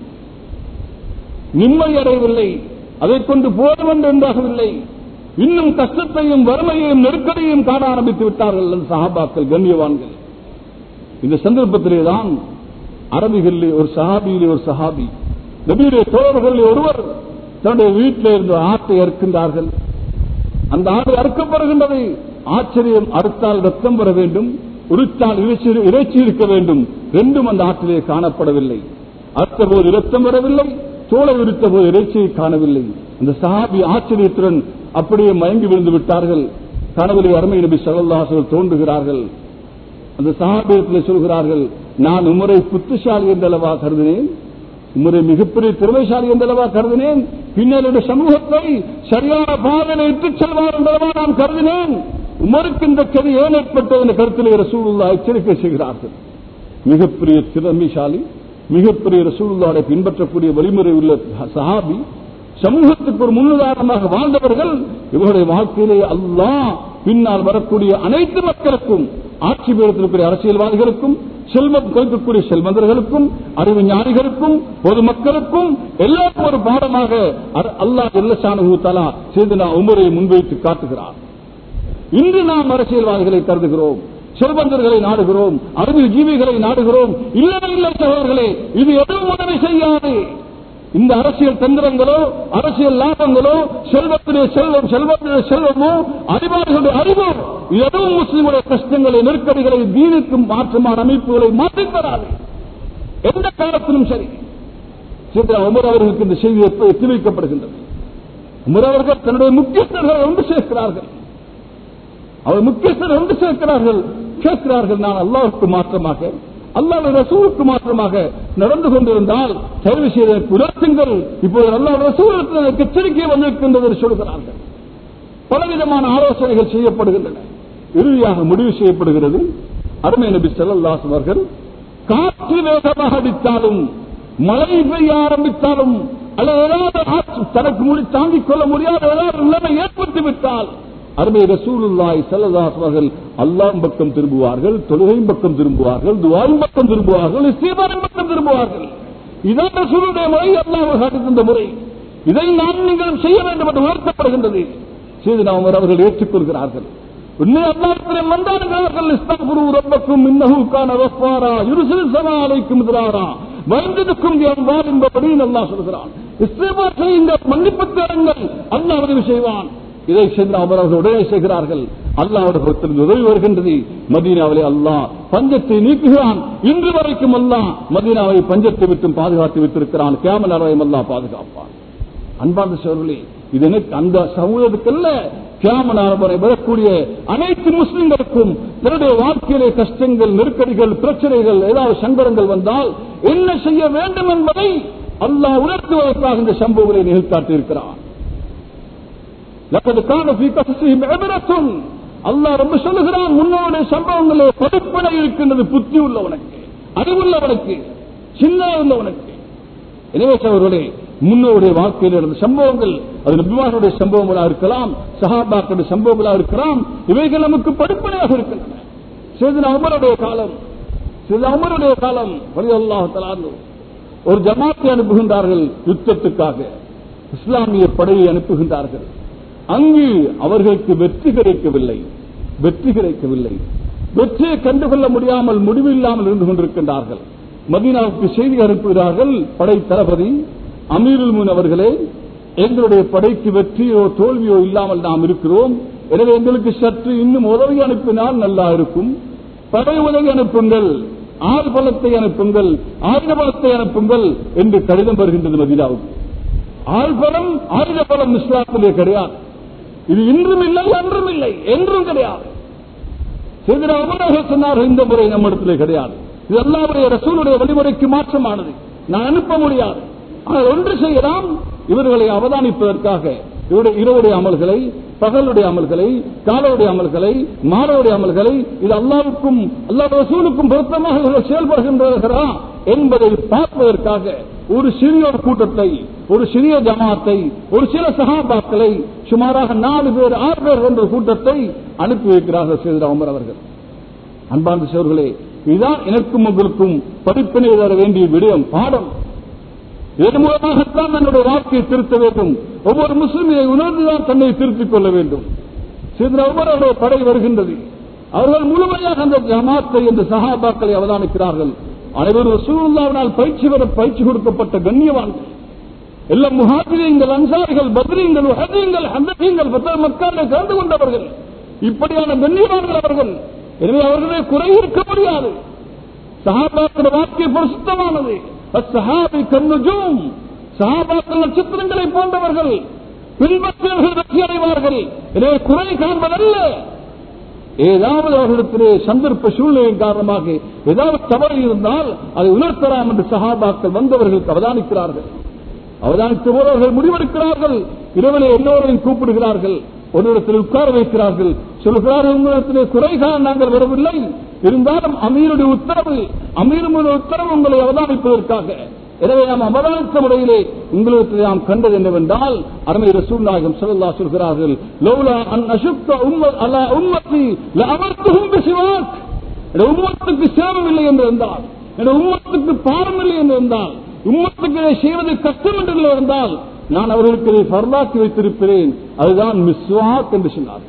S1: நிம்மதி அடையவில்லை அதைக் கொண்டு போதும் என்று என்றாகவில்லை இன்னும் கஷ்டத்தையும் வறுமையையும் நெருக்கடியையும் காண ஆரம்பித்து விட்டார்கள் அந்த சஹாபாக்கள் கண்ணியவான்கள் இந்த சந்தர்ப்பத்திலே தான் அரபிகளிலே ஒரு சஹாபியிலே ஒரு சஹாபி நபியுடைய தோழர்களில் ஒருவர் தன்னுடைய வீட்டிலே இருந்து ஆட்டை அறுக்கின்றார்கள் அந்த ஆடு அறுக்கப்படுகின்றது ஆச்சரியம் அறுத்தால் ரத்தம் வர வேண்டும் உரித்தால் இறைச்சி- இறைச்சி இருக்க வேண்டும் ரெண்டும் அந்த ஆற்றிலே காணப்படவில்லை அறுத்த போது இரத்தம் வரவில்லை தோலை உரித்த போது இறைச்சியை காணவில்லை அந்த சஹாபி ஆச்சரியத்துடன் அப்படியே மயங்கி விழுந்து விட்டார்கள் கனவிலே அருமை நபி சல்லாசல் தோன்றுகிறார்கள் அந்த சகாபியத்தில் சொல்கிறார்கள் நான் உமரை புத்திசாலி என்றளவா கருதினேன் உமரை மிகப்பெரிய திறமைசாலி என்றளவா கருதினேன் பின்னர் இந்த சமூகத்தை சரியான பாதையில் இட்டுச் செல்வார் என்றளவா நான் கருதினேன் உமருக்கு இந்த கதை ஏன் ஏற்பட்டது என்ற கருத்தில் ரசூலுல்லா எச்சரிக்கை செய்கிறார்கள் மிகப்பெரிய திறமைசாலி மிகப்பெரிய ரசூலுல்லாவை பின்பற்றக்கூடிய வழிமுறை உள்ள சஹாபி சமூகத்துக்கு ஒரு முன்னுதாரணமாக வாழ்ந்தவர்கள் இவருடைய வாழ்க்கையிலே அல்லாஹ் பின்னால் வரக்கூடிய அனைத்து மக்களுக்கும் ஆட்சி பீடத்தில் இருக்கிற அரசியல்வாதிகளுக்கும் செல்வம் கொடுக்கக்கூடிய செல்வந்தர்களுக்கும் அறிவு ஞானிகளுக்கும் பொதுமக்களுக்கும் எல்லாருக்கும் ஒரு பாடமாக அர்- அல்லாஹ் எல்லசானு தலா செய்து உமரை முன்வைத்து காட்டுகிறார் இன்று நாம் அரசியல்வாதிகளை கருதுகிறோம் செல்வந்தர்களை நாடுகிறோம் அறிவு ஜீவிகளை நாடுகிறோம் இல்லை இல்லை சகோதரர்களே இது எதுவும் உதவி செய்யாது இந்த அரசியல் தந்திரங்களோ அரசியல் லாபங்களோ செல்வத்திலே செல்வம் செல்வத்திலே செல்வமோ அறிவாளிகளுடைய அறிவோ இது எதுவும் முஸ்லிமுடைய கஷ்டங்களை நெருக்கடிகளை தீனுக்கும் மாற்றமான அமைப்புகளை மாற்றித் தராது எந்த காலத்திலும் சரி சீதா உமர் அவர்களுக்கு இந்த செய்தி எப்ப எத்தி வைக்கப்படுகின்றது உமர் அவர்கள் தன்னுடைய முக்கியஸ்தர்களை ஒன்று சேர்க்கிறார்கள் அவர் முக்கியஸ்தர் ஒன்று சேர்க்கிறார்கள் கேட்கிறார்கள் நான் அல்லாஹ்வுக்கு மாற்றமாக அல்லாஹ் ரசூலுக்கு மாற்றமாக நடந்து கொண்டிருந்தால் தயவு செய்த உணர்த்துங்கள் இப்போது அல்லாஹ் ரசூலுக்கு எனக்கு எச்சரிக்கை வந்திருக்கின்றது என்று சொல்கிறார்கள் பலவிதமான ஆலோசனைகள் செய்யப்படுகின்றன இறுதியாக முடிவு செய்யப்படுகிறது அருமை நபி ஸல்லல்லாஹு அவர்கள் காற்று வேகமாக அடித்தாலும் மழை பெய்ய ஆரம்பித்தாலும் அல்லது ஏதாவது ஆற்று தனக்கு முடி தாங்கிக் கொள்ள முடியாத ஏதாவது நிலைமை ஏற்பட்டு விட்டால் அருமை ரசூலுல்லாஹி ஸல்லல்லாஹு அவர்கள் அல்லாஹ் பக்கம் திரும்புவார்கள் தொழுகையின் பக்கம் திரும்புவார்கள் துவாயின் பக்கம் திரும்புவார்கள் இஸ்திகாரின் பக்கம் திரும்புவார்கள் இதான் ரசூலுடைய முறை அல்லாஹ் காட்டி தந்த முறை இதை நான் நீங்கள் செய்ய வேண்டும் என்று உணர்த்தப்படுகின்றது செய்து நாம் அவர்கள் ஏற்றுக்கொள்கிறார்கள் உன்னை அல்லாஹ்விடம் வந்தார்கள் இஸ்தாஃபுரு ரப்பக்கும் இன்னஹு கான கஃபாரா யுர்சில் ஸமா அலைக்கும் திராரா வந்ததுக்கும் அல்லாஹ் என்பபடி அல்லாஹ் சொல்கிறான் இஸ்திஃபார் செய்யுங்க மன்னிப்பு தேடுங்கள் அல்லாஹ் உதவி செய்வான் இதை சென்று அவர் அவர்கள் உடனே செய்கிறார்கள் அல்லாஹ்வுடைய புறத்திலிருந்து உதவி வருகின்றது மதீனாவிலே அல்லாஹ் பஞ்சத்தை நீக்குகிறான் இன்று வரைக்கும் அல்லாஹ் மதீனாவை பஞ்சத்தை விட்டும் பாதுகாத்து வைத்திருக்கிறான் கேமல் அளவையும் அல்லாஹ் பாதுகாப்பான் அன்பார்ந்த சோழர்களே இது எனக்கு அந்த சமூகத்துக்கல்ல கியாமனார் வரை வரக்கூடிய அனைத்து முஸ்லிம்களுக்கும் தன்னுடைய வாழ்க்கையிலே கஷ்டங்கள் நெருக்கடிகள் பிரச்சனைகள் ஏதாவது சங்கடங்கள் வந்தால் என்ன செய்ய வேண்டும் என்பதை அல்லாஹ் உணர்த்துவதற்காக இந்த சம்பவங்களை நிகழ்த்தாட்டியிருக்கிறான் لقد كان في قصصهم عبرة அல்லாஹ் ரொம்ப சொல்லுகிறான் முன்னோடைய சம்பவங்களே படிப்பனை இருக்கின்றது புத்தி உள்ளவனுக்கு அறிவுள்ளவனுக்கு சின்ன உள்ளவனுக்கு எனவே சகோதரர்களே முன்னோருடைய வாழ்க்கையில் நடந்த சம்பவங்கள் அது நபிமாருடைய சம்பவங்களாக இருக்கலாம் சஹாபாக்களுடைய சம்பவங்களாக இருக்கலாம் இவைகள் நமக்கு படிப்பனையாக இருக்கின்றன சேதன உமருடைய காலம் சேதன உமருடைய காலம் வழி அல்லாஹ் ஒரு ஜமாத்தை அனுப்புகின்றார்கள் யுத்தத்துக்காக இஸ்லாமிய படையை அனுப்புகின்றார்கள் அங்கு அவர்களுக்கு வெற்றி கிடைக்கவில்லை வெற்றி கிடைக்கவில்லை வெற்றியை கண்டுகொள்ள முடியாமல் முடிவில்லாமல் இருந்து கொண்டிருக்கின்றார்கள் மதீனாவுக்கு செய்தி அனுப்புகிறார்கள் படை தளபதி அமீருல் முன் அவர்களே எங்களுடைய படைக்கு வெற்றியோ தோல்வியோ இல்லாமல் நாம் இருக்கிறோம் எனவே எங்களுக்கு சற்று இன்னும் உதவி அனுப்பினால் நல்லா இருக்கும் படை உதவி அனுப்புங்கள் ஆள் பலத்தை அனுப்புங்கள் ஆயுத பலத்தை அனுப்புங்கள் என்று கடிதம் வருகின்றது மதீனாவுக்கு ஆள் பலம் ஆயுத பலம் இஸ்லாத்திலே கிடையாது இது இன்றும் இல்லை அன்றும் இல்லை என்றும் கிடையாது செய்திட அமரர்கள் சொன்னார்கள் இந்த முறை நம்மிடத்திலே கிடையாது இது அல்லாவுடைய ரசூலுடைய வழிமுறைக்கு மாற்றமானது நான் அனுப்ப முடியாது ஆனால் ஒன்று செய்யலாம் இவர்களை அவதானிப்பதற்காக இவருடைய இரவுடைய அமல்களை பகலுடைய அமல்களை காலவுடைய அமல்களை மாறவுடைய அமல்களை இது அல்லாவுக்கும் அல்லா ரசூலுக்கும் பொருத்தமாக இவர்கள் செயல்படுகின்றவர்களா என்பதை பார்ப்பதற்காக ஒரு சிறிய ஒரு கூட்டத்தை ஒரு சிறிய ஜமாத்தை ஒரு சில சகாபாக்களை சுமாராக நாலு பேர் ஆறு பேர் என்ற கூட்டத்தை அனுப்பி வைக்கிறார்கள் செய்த அமர் அவர்கள் அன்பார்ந்த சோர்களே இதுதான் எனக்கும் உங்களுக்கும் படிப்பினை தர வேண்டிய விடயம் பாடம் இதன் மூலமாகத்தான் தன்னுடைய வாழ்க்கையை திருத்த வேண்டும் ஒவ்வொரு முஸ்லிமை உணர்ந்துதான் தன்னை திருத்திக் கொள்ள வேண்டும் சிதன ஒவ்வொருடைய படை வருகின்றது அவர்கள் முழுமையாக அந்த ஜமாத்தை இந்த சகாபாக்களை அவதானிக்கிறார்கள் அனைவரும் ரசூலுல்லாவினால் பயிற்சி வர பயிற்சி கொடுக்கப்பட்ட கண்ணியவான்கள் எல்லாம் முஹாஜிரீங்கள் அன்சாரிகள் பத்ரீங்கள் ஹதீங்கள் ஹந்தீங்கள் மக்காலை கலந்து கொண்டவர்கள் இப்படியான கண்ணியவான்கள் அவர்கள் எனவே அவர்களே குறை இருக்க முடியாது சஹாபாக்கள் வாக்கிய பிரசுத்தமானது அஸ்ஸஹாபி கன்னுஜூம் சஹாபாக்கள் நட்சத்திரங்களை போன்றவர்கள் பின்பற்றியவர்கள் வெற்றி அடைவார்கள் எனவே குறை காண்பதல்ல ஏதாவது அவர்களிடத்திலே சந்தர்ப்ப சூழ்நிலையின் காரணமாக ஏதாவது தவறு இருந்தால் அதை உணர்த்தலாம் என்று சகாபாக்கள் வந்தவர்களுக்கு அவதானிக்கிறார்கள் அவதானித்த போது அவர்கள் முடிவெடுக்கிறார்கள் இரவிலே எல்லோரையும் கூப்பிடுகிறார்கள் ஒரு இடத்தில் உட்கார வைக்கிறார்கள் சொல்கிறார்கள் உங்களிடத்திலே குறைகால நாங்கள் வரவில்லை இருந்தாலும் அமீருடைய உத்தரவு அமீருடைய உத்தரவு உங்களை அவதானிப்பதற்காக எனவே நாம் அவதானித்த முறையிலே உங்களுக்கு நாம் கண்டது என்னவென்றால் அருமை ரசூல் நாயகம் சொல்லல்லா சொல்கிறார்கள் லௌலா அன் அசுத்த உம்ம அலா உம்மத்தி லஅமர்த்துஹும் பிசிவாக் என் உம்மத்துக்கு சிரமம் இல்லை என்று இருந்தால் என் உம்மத்துக்கு பாரம் இல்லை என்று இருந்தால் உம்மத்துக்கு இதை செய்வது கஷ்டம் என்று இருந்தால் நான் அவர்களுக்கு இதை பரலாக்கி வைத்திருக்கிறேன் அதுதான் மிஸ்வாக் என்று சொன்னார்கள்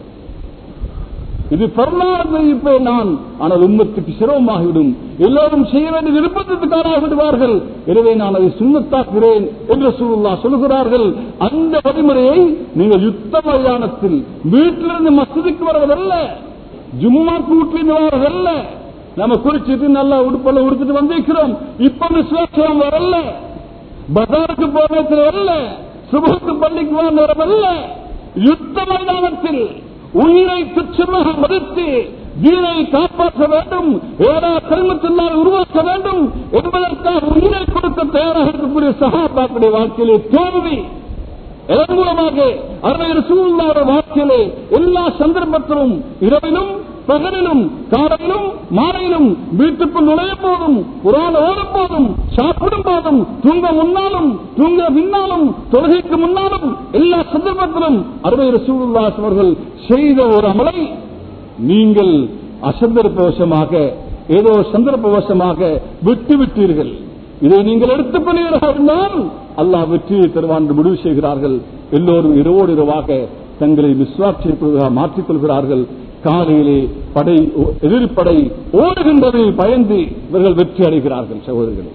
S1: இது பரலாறு இருப்பேன் நான் ஆனால் உம்மத்துக்கு சிரமமாகிவிடும் எல்லோரும் செய்ய வேண்டிய விருப்பத்திற்காக விடுவார்கள் எனவே நான் அதை சுண்ணத்தாக்குகிறேன் என்று சூழலா சொல்கிறார்கள் அந்த வழிமுறையை நீங்கள் யுத்த மைதானத்தில் வீட்டிலிருந்து மசதிக்கு வருவதல்ல ஜும்மாக்கு வீட்டிலிருந்து வருவதல்ல நம்ம குறிச்சிட்டு நல்லா உடுப்பெல்லாம் உடுத்துட்டு வந்திருக்கிறோம் இப்ப விசுவாசம் வரல பஜாருக்கு போனது அல்ல சுபத்து பள்ளிக்கு வரவல்ல யுத்த மைதானத்தில் உயிரை துச்சமாக மதித்து வீரை காப்பாற்ற வேண்டும் ஏதா கல்மத்தினால் உருவாக்க வேண்டும் என்பதற்காக உயிரை கொடுக்க தயாராக இருக்கக்கூடிய சகாபாக்குடைய வாழ்க்கையிலே தோல்வி இதன் மூலமாக அருமையர் சூழ்நாட வாழ்க்கையிலே எல்லா சந்தர்ப்பத்திலும் இரவிலும் பகலிலும் காலையிலும் மாலையிலும் வீட்டுக்குள் நுழையும் போதும் குரான் ஓடும் போதும் சாப்பிடும் போதும் தூங்க முன்னாலும் தூங்க பின்னாலும் தொழுகைக்கு முன்னாலும் எல்லா சந்தர்ப்பத்திலும் அருமையர் சூழ்நாஸ் அவர்கள் செய்த ஒரு அமலை நீங்கள் அசந்தர்ப்பவசமாக ஏதோ சந்தர்ப்பவசமாக விட்டு விட்டீர்கள் இதை நீங்கள் எடுத்துக் கொள்வீர்களாக இருந்தால் அல்லாஹ் வெற்றியை தருவான் என்று முடிவு செய்கிறார்கள் எல்லோரும் இரவோடு இரவாக தங்களை விஸ்வாட்சியப்படுவதாக மாற்றிக் கொள்கிறார்கள் காலையிலே படை எதிர்ப்படை ஓடுகின்றதை பயந்து இவர்கள் வெற்றி அடைகிறார்கள் சகோதரர்களே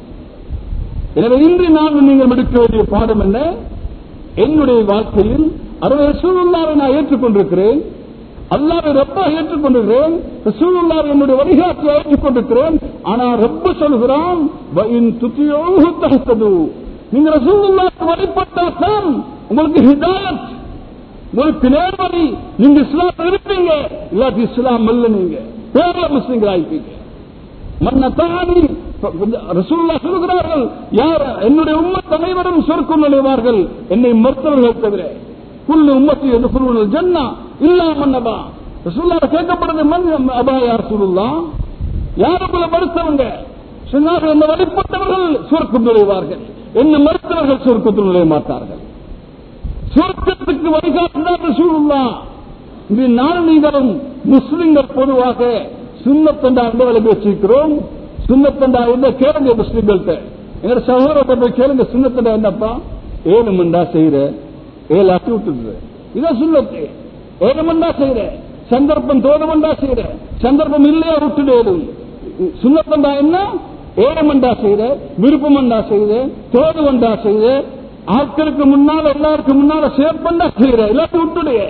S1: எனவே இன்று நான் நீங்கள் எடுக்க வேண்டிய பாடம் என்ன என்னுடைய வாழ்க்கையில் அறுபது சூழ்நிலாவை நான் ஏற்றுக்கொண்டிருக்கிறேன் அல்லாவை ரப்பா ஏற்றுக்கொண்டிருக்கிறேன் ரசூலுல்லாஹ் என்னுடைய வழிகாட்டியை ஏற்றுக்கொண்டிருக்கிறேன் ஆனால் ரப்ப சொல்கிறான் "வஇன் துதியூஹு தஹ்தது." நீங்க ரசூலுல்லாஹ்க்கு வழிபட்டால் தான் உங்களுக்கு ஹிதாயத் உங்களுக்கு நேர்வழி நீங்க இஸ்லாம் இருப்பீங்க இல்லாட்டி இஸ்லாம் அல்ல நீங்க பேரல முஸ்லிம்கள் ஆயிப்பீங்க மன்னத்தானி ரசூல்லா சொல்கிறார்கள் யார் என்னுடைய உம்மத் அனைவரும் சொர்க்கம் நுழைவார்கள் என்னை மறுத்தவர்கள் தவிர குல்லு உம்மத்தி என்று சொல்லுங்கள் ஜன்னா இல்லா மன்னபா ரசூல்லா கேட்கப்படுறது மன் அபா யார் சொல்லுல்லா யாருக்குள்ள மறுத்தவங்க சொன்னார்கள் என்ன வழிபட்டவர்கள் சொர்க்கம் நுழைவார்கள் என்ன மறுத்தவர்கள் சொர்க்கத்தில் நுழைய மாட்டார்கள் சொர்க்கத்துக்கு வழிகாட்டுதான் ரசூலுல்லா இது நான் நீங்களும் முஸ்லிம்கள் பொதுவாக சுண்ணத்தண்டா எந்த வேலை பேசிக்கிறோம் சுண்ணத்தண்டா என்ன கேளுங்க முஸ்லிம்கள்ட்ட எங்க சகோதரத்தை போய் கேளுங்க சுண்ணத்தண்டா என்னப்பா ஏழு மண்டா செய்யற ஏழு அட்டி விட்டுது இதான் சுண்ணத்து ஏழு மண்டா செய்யற சந்தர்ப்பம் தோதமண்டா செய்யற சந்தர்ப்பம் இல்லையா விட்டுடேடும் சுண்ணத்தண்டா என்ன ஏழு மண்டா செய்யற விருப்பமண்டா செய்த தோது மண்டா செய்த ஆட்களுக்கு முன்னால எல்லாருக்கும் முன்னால சேப்பண்டா செய்யற எல்லாத்தையும் விட்டுடைய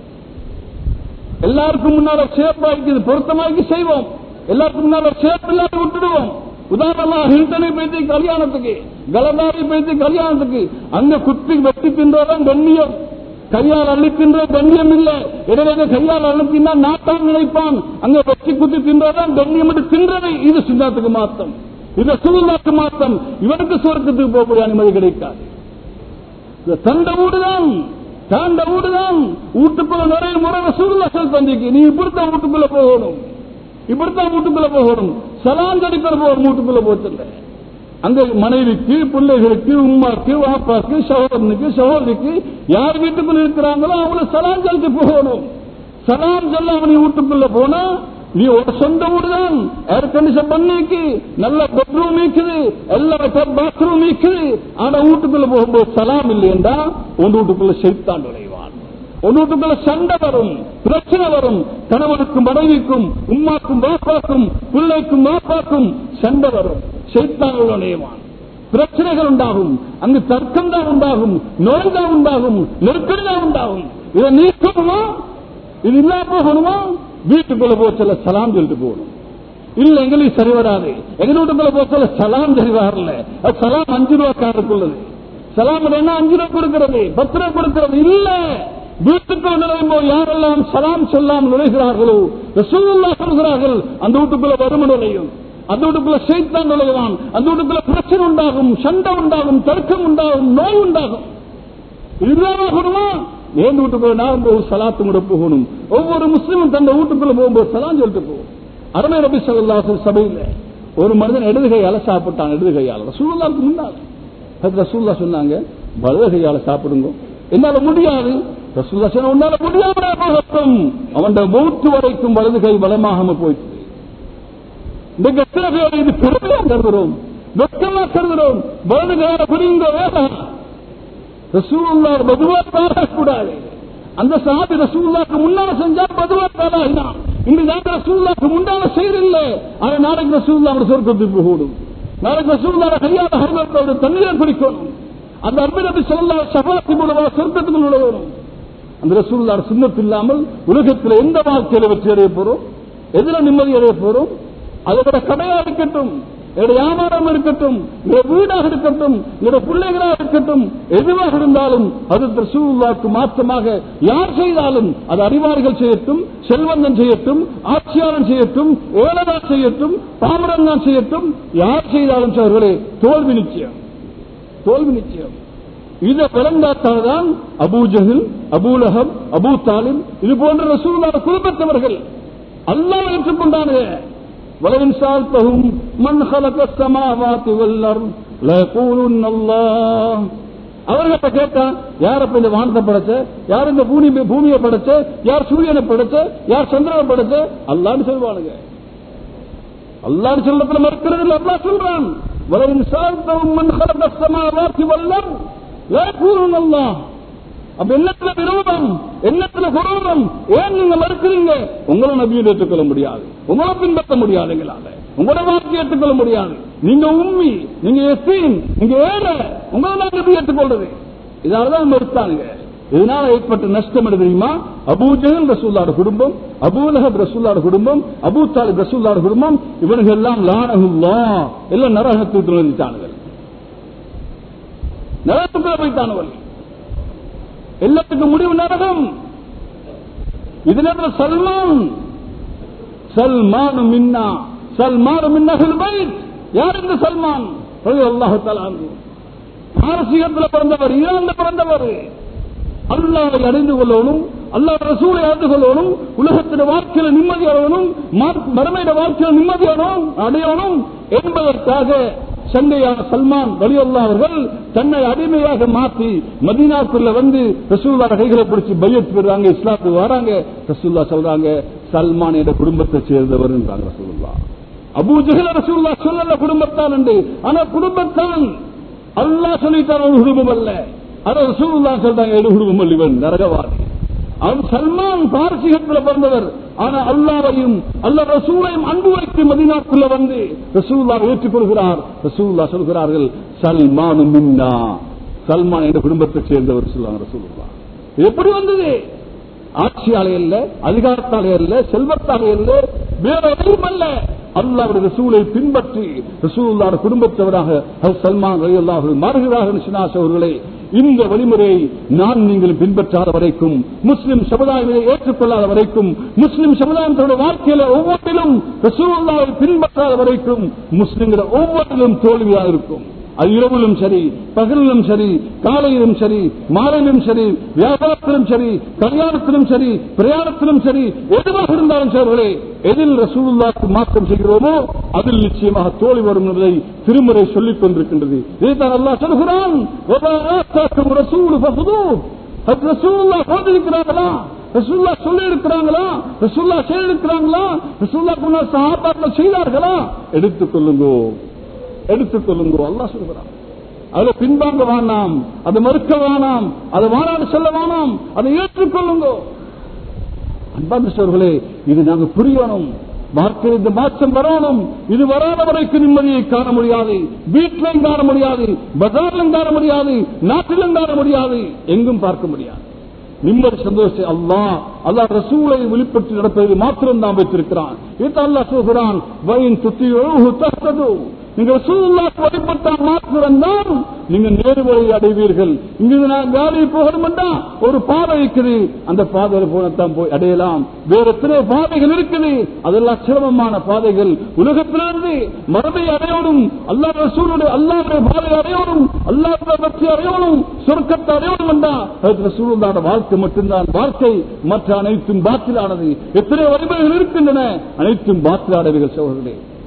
S1: எல்லாருக்கும் முன்னால சேப்பா இருக்குது பொருத்தமாக்கி செய்வோம் எல்லாருக்கும் முன்னால சேப்பு இல்லாத விட்டுடுவோம் உதாரணமா ஹில்டனை போயிட்டு கல்யாணத்துக்கு கலதாரி போயிட்டு கல்யாணத்துக்கு அங்க குத்தி வெட்டி தின்றதான் கண்ணியம் கையால் அள்ளி தின்ற கண்ணியம் இல்ல இடையில கையால் அழுத்தினா நாட்டான் நினைப்பான் அங்க வெட்டி குத்தி தின்றதான் கண்ணியம் என்று தின்றது இது சிந்தாத்துக்கு மாத்தம் இது சுகுந்தாக்கு மாத்தம் இவனுக்கு சுவர்க்கத்துக்கு போகக்கூடிய அனுமதி கிடைக்காது இந்த தண்ட வீடுதான் தாண்ட வீடுதான் வீட்டுக்குள்ள நிறைய முறை சூழ்நிலை சொல் தந்திக்கு நீ இப்படித்தான் வீட்டுக்குள்ள போகணும் இப்படித்தான் வீட்டுக்குள்ள போகணும் சலான் கடிக்கிற போகணும் வீட்டுக்குள்ள போச்சல அங்க மனைவிக்கு பிள்ளைகளுக்கு உமாக்கு வாப்பாக்கு சகோதரனுக்கு சகோதரிக்கு யார் வீட்டுக்குள்ள இருக்கிறாங்களோ அவங்கள சலான் கழித்து போகணும் சலாம் சொல்லாம நீ வீட்டுக்குள்ள போனா நீ ஒரு சொந்த வீடு தான் ஏர் கண்டிஷன் பண்ணிக்கு நல்ல பெட்ரூம் இருக்குது எல்லா பாத்ரூம் இருக்குது ஆனா வீட்டுக்குள்ள போகும்போது சலாம் இல்லையண்டா உன் வீட்டுக்குள்ள செய்தான் நுழைவான் உன் வீட்டுக்குள்ள சண்டை வரும் பிரச்சனை வரும் கணவனுக்கும் மனைவிக்கும் உமாக்கும் பாப்பாக்கும் பிள்ளைக்கும் பாப்பாக்கும் சண்டை வரும் செய்தான் நுழைவான் பிரச்சனைகள் உண்டாகும் அங்கு தர்க்கம் தான் உண்டாகும் நோய் தான் உண்டாகும் நெருக்கடி தான் உண்டாகும் இதை நீக்கணுமா இது இல்லாம போகணுமா வீட்டுக்குள்ள போச்சல சலாம் சொல்லிட்டு போகணும் இல்ல எங்களுக்கு சரி வராது எங்க வீட்டுக்குள்ள போச்சல சலாம் சரி வரல அது சலாம் அஞ்சு ரூபா காருக்குள்ளது சலாம் என்ன அஞ்சு ரூபா கொடுக்கிறது பத்து ரூபா கொடுக்கிறது இல்ல வீட்டுக்குள்ள நுழையும் போது யாரெல்லாம் சலாம் சொல்லாம் நுழைகிறார்களோ ரசூல்லா சொல்கிறார்கள் அந்த வீட்டுக்குள்ள வறுமை நுழையும் அந்த வீட்டுக்குள்ள செய்தான் நுழைவான் அந்த வீட்டுக்குள்ள பிரச்சனை உண்டாகும் சண்டை உண்டாகும் தர்க்கம் உண்டாகும் நோய் உண்டாகும் இதுதான் ஆகணுமா ஏன் வீட்டுக்குள்ள நான் போகும் சலாத்து முட போகணும் ஒவ்வொரு முஸ்லீமும் தந்த வீட்டுக்குள்ள போகும்போது சலாம் சொல்லிட்டு போகும் அருமை ரபி சல்லாசு சபையில் ஒரு மனிதன் இடது கையால சாப்பிட்டான் இடது கையால ரசூல்லாவுக்கு முன்னால் ரசூல்லா சொன்னாங்க வலது கையால சாப்பிடுங்க என்னால முடியாது ரசூல்லா சொன்ன உன்னால முடியாம போகட்டும் அவன் மூத்து வரைக்கும் வலது கை பலமாகாம போயிட்டு இந்த எத்தனை பேர் இது பெருமையா கருதுறோம் வெக்கமா கருதுறோம் வலதுகார புரிந்த வேண்டாம் ரசூல்லா மதுவாத்தால கூடாது அந்த சாபி ரசூல்லாக்கு முன்னால செஞ்சா மதுவாத்தாலாகினான் இன்று நாங்க ரசூல்லாக்கு முன்னால செய்யறில்லை ஆனா நாளைக்கு ரசூல்லா அவர் சொர்க்கத்துக்கு கூடும் நாளைக்கு ரசூல்லா கையால ஹர்மத்தோட தண்ணீரை குடிக்கணும் அந்த அர்ப்பணத்தை சொல்லலாம் சபாத்தி மூலமாக சொர்க்கத்துக்கு நுழையணும் அந்த ரசூல்லார் சுண்ணத்து இல்லாமல் உலகத்தில் எந்த வாழ்க்கையில வெற்றி அடைய போறோம் எதுல நிம்மதி அடைய போறோம் அதை விட கடையா இருக்கட்டும் என்னுடைய வியாபாரம் இருக்கட்டும் என்னுடைய வீடாக இருக்கட்டும் என்னுடைய பிள்ளைகளாக இருக்கட்டும் எதுவாக இருந்தாலும் அது ரசூலுல்லாக்கு மாற்றமாக யார் செய்தாலும் அது அறிவாளிகள் செய்யட்டும் செல்வந்தன் செய்யட்டும் ஆட்சியாளன் செய்யட்டும் ஏழதா செய்யட்டும் பாமரன் செய்யட்டும் யார் செய்தாலும் அவர்களே தோல்வி நிச்சயம் தோல்வி நிச்சயம் இதை விளங்காத்தால்தான் அபூ ஜஹில் அபூலகம் அபூ தாலிம் இது போன்ற ரசூலுல்லாஹ் குடும்பத்தவர்கள் அல்லாஹ் ஏற்றுக்கொண்டானே வலவின் சால்தகும் மண் خلق السماوات والارض ليقولن الله அவர்கிட்ட கேட்டா யார் அப்ப இந்த வானத்தை படைச்ச யார் இந்த பூமி பூமியை படைச்ச யார் சூரியனை படைச்ச யார் சந்திரனை படைச்ச அல்லான்னு சொல்வானுங்க அல்லாஹ் சொல்லத்துல மறுக்கிறது இல்லை அல்லாஹ் சொல்றான் வலவின் சால்தகும் மண் خلق السماوات والارض لا يقولون الله அப்ப என்னத்துல விரோதம் என்னத்துல குரோதம் ஏன் நீங்க மறுக்கிறீங்க உங்களை நபியை ஏற்றுக்கொள்ள முடியாது உங்களை பின்பற்ற முடியாது எங்களால உங்களோட வார்த்தை ஏற்றுக்கொள்ள முடியாது நீங்க உண்மை நீங்க எஸ்தீன் நீங்க ஏற உங்களை நான் நபி ஏற்றுக்கொள்றது இதாலதான் மறுத்தாங்க இதனால ஏற்பட்ட நஷ்டம் என்ன தெரியுமா அபூஜகல் ரசூல்லாட குடும்பம் அபூலஹப் ரசூல்லாட குடும்பம் அபூ தாலிப் ரசூல்லாட குடும்பம் இவர்கள் எல்லாம் லானகுல்லா எல்லாம் நரகத்துக்கு வந்துட்டானுகள் நரகத்துக்குள்ள போயிட்டானவர்கள் எல்லாத்துக்கும் முடிவு நரகம் இதுல சல்மான் சல்மான் மின்னா சல்மான் மின்னகல் பைத் யார் இந்த சல்மான் அல்லாஹு பாரசீகத்தில் பிறந்தவர் ஈரான்ல பிறந்தவர் அல்லாவை அறிந்து கொள்ளணும் அல்லா ரசூலை அறிந்து கொள்ளணும் உலகத்தின் வாழ்க்கையில நிம்மதி அடையணும் மறுமையிட வாழ்க்கையில நிம்மதி அடையணும் என்பதற்காக சண்டையான சல்மான் வலி அவர்கள் தன்னை அடிமையாக மாற்றி மதீனாக்குள்ள வந்து ரசூல்லா கைகளை பிடிச்சி பையத் பெறாங்க இஸ்லாத்துக்கு வராங்க ரசூல்லா சொல்றாங்க சல்மான் என்ற குடும்பத்தை சேர்ந்தவர் ரசூல்லா அபூ ஜஹல் ரசூல்லா சொல்லல குடும்பத்தான் என்று ஆனா குடும்பத்தான் அல்லாஹ் சொல்லிட்டார் ஒரு குடும்பம் அல்ல ஆனா ரசூல்லா சொல்றாங்க ஒரு குடும்பம் அல்ல இவன் நரகவாதி அவன் சல்மான் பாரசீகத்தில் பிறந்தவர் ஆனா அல்லாவையும் அல்ல ரசூலையும் அன்பு வைத்து மதினாக்குள்ள வந்து ரசூல்லா ஏற்றுக்கொள்கிறார் ரசூல்லா சொல்கிறார்கள் சல்மான் மின்னா சல்மான் என்ற குடும்பத்தை சேர்ந்தவர் சொல்லுவாங்க ரசூல்லா எப்படி வந்தது ஆட்சியாலே அல்ல அதிகாரத்தாலே அல்ல செல்வத்தாலே அல்ல வேற எதுவும் அல்ல அல்லாவுடைய ரசூலை பின்பற்றி ரசூல்லாட குடும்பத்தவராக சல்மான் அலி அல்லாஹர்கள் மாறுகிறார்கள் சினாஸ் அவர்களே இந்த வழிமுறையை நான் நீங்கள் பின்பற்றாத வரைக்கும் முஸ்லிம் சமுதாயத்தை ஏற்றுக்கொள்ளாத வரைக்கும் முஸ்லிம் சமுதாயத்தோட வாழ்க்கையில ஒவ்வொன்றிலும் ரசூல்லாவை பின்பற்றாத வரைக்கும் முஸ்லிம்கள ஒவ்வொன்றிலும் தோல்வியாக இருக்கும் அது இரவிலும் சரி பகலிலும் சரி காலையிலும் சரி மாலையிலும் சரி வியாபாரத்திலும் சரி கல்யாணத்திலும் சரி பிரயாணத்திலும் சரி எதுவாக இருந்தாலும் சரி எதில் ரசூலுல்லாக்கு மாற்றம் செய்கிறோமோ அதில் நிச்சயமாக தோல்வி வரும் என்பதை திருமுறை சொல்லிக் கொண்டிருக்கின்றது இதைத்தான் அல்லா சொல்கிறான் ரசூலுல்லா போட்டிருக்கிறார்களா ரசூல்லா சொல்லி இருக்கிறாங்களா ரசூல்லா செய்திருக்கிறாங்களா ரசூல்லா சகாபாக்கள் செய்தார்களா எடுத்துக் கொள்ளுங்கோ எடுத்துக் கொள்ளுங்கோ அல்லா சொல்கிறான் அதுல பின்வாங்க வேணாம் அதை மறுக்க வேணாம் அதை மாறாடு செல்ல வேணாம் அதை ஏற்றுக்கொள்ளுங்கோ அன்பாந்தர்களே இது நாங்க புரியணும் வாழ்க்கையில் இந்த மாற்றம் வரணும் இது வராத வரைக்கும் நிம்மதியை காண முடியாது வீட்டிலும் காண முடியாது பஜாரிலும் காண முடியாது நாட்டிலும் காண முடியாது எங்கும் பார்க்க முடியாது நிம்மதி சந்தோஷம் அல்லா அல்லா ரசூலை வெளிப்பட்டு நடப்பது மாத்திரம் தான் வைத்திருக்கிறான் இது அல்லா சொல்கிறான் வயின் துத்தி நீங்க ரசூலுல்லாஹ் வழிபட்டால் மாத்திரம் தான் நீங்க நேர்வழி அடைவீர்கள் இங்கு நான் காலி போகணும்னா ஒரு பாதை இருக்குது அந்த பாதையில போனத்தான் போய் அடையலாம் வேற எத்தனை பாதைகள் இருக்குது அதெல்லாம் சிரமமான பாதைகள் உலகத்திலிருந்து மரபை அடையணும் அல்லாஹ் ரசூலுடைய அல்லாஹ்வுடைய பாதை அடையணும் அல்லாஹ்வுடைய வெற்றி அடையணும் சொர்க்கத்தை அடையணும் என்றா அது ரசூலுல்லாஹ்வுடைய வாழ்க்கை மட்டும்தான் வாழ்க்கை மற்ற அனைத்தும் பாத்திலானது எத்தனை வழிமுறைகள் இருக்கின்றன அனைத்தும் பாத்திலானவைகள் சோழர்களே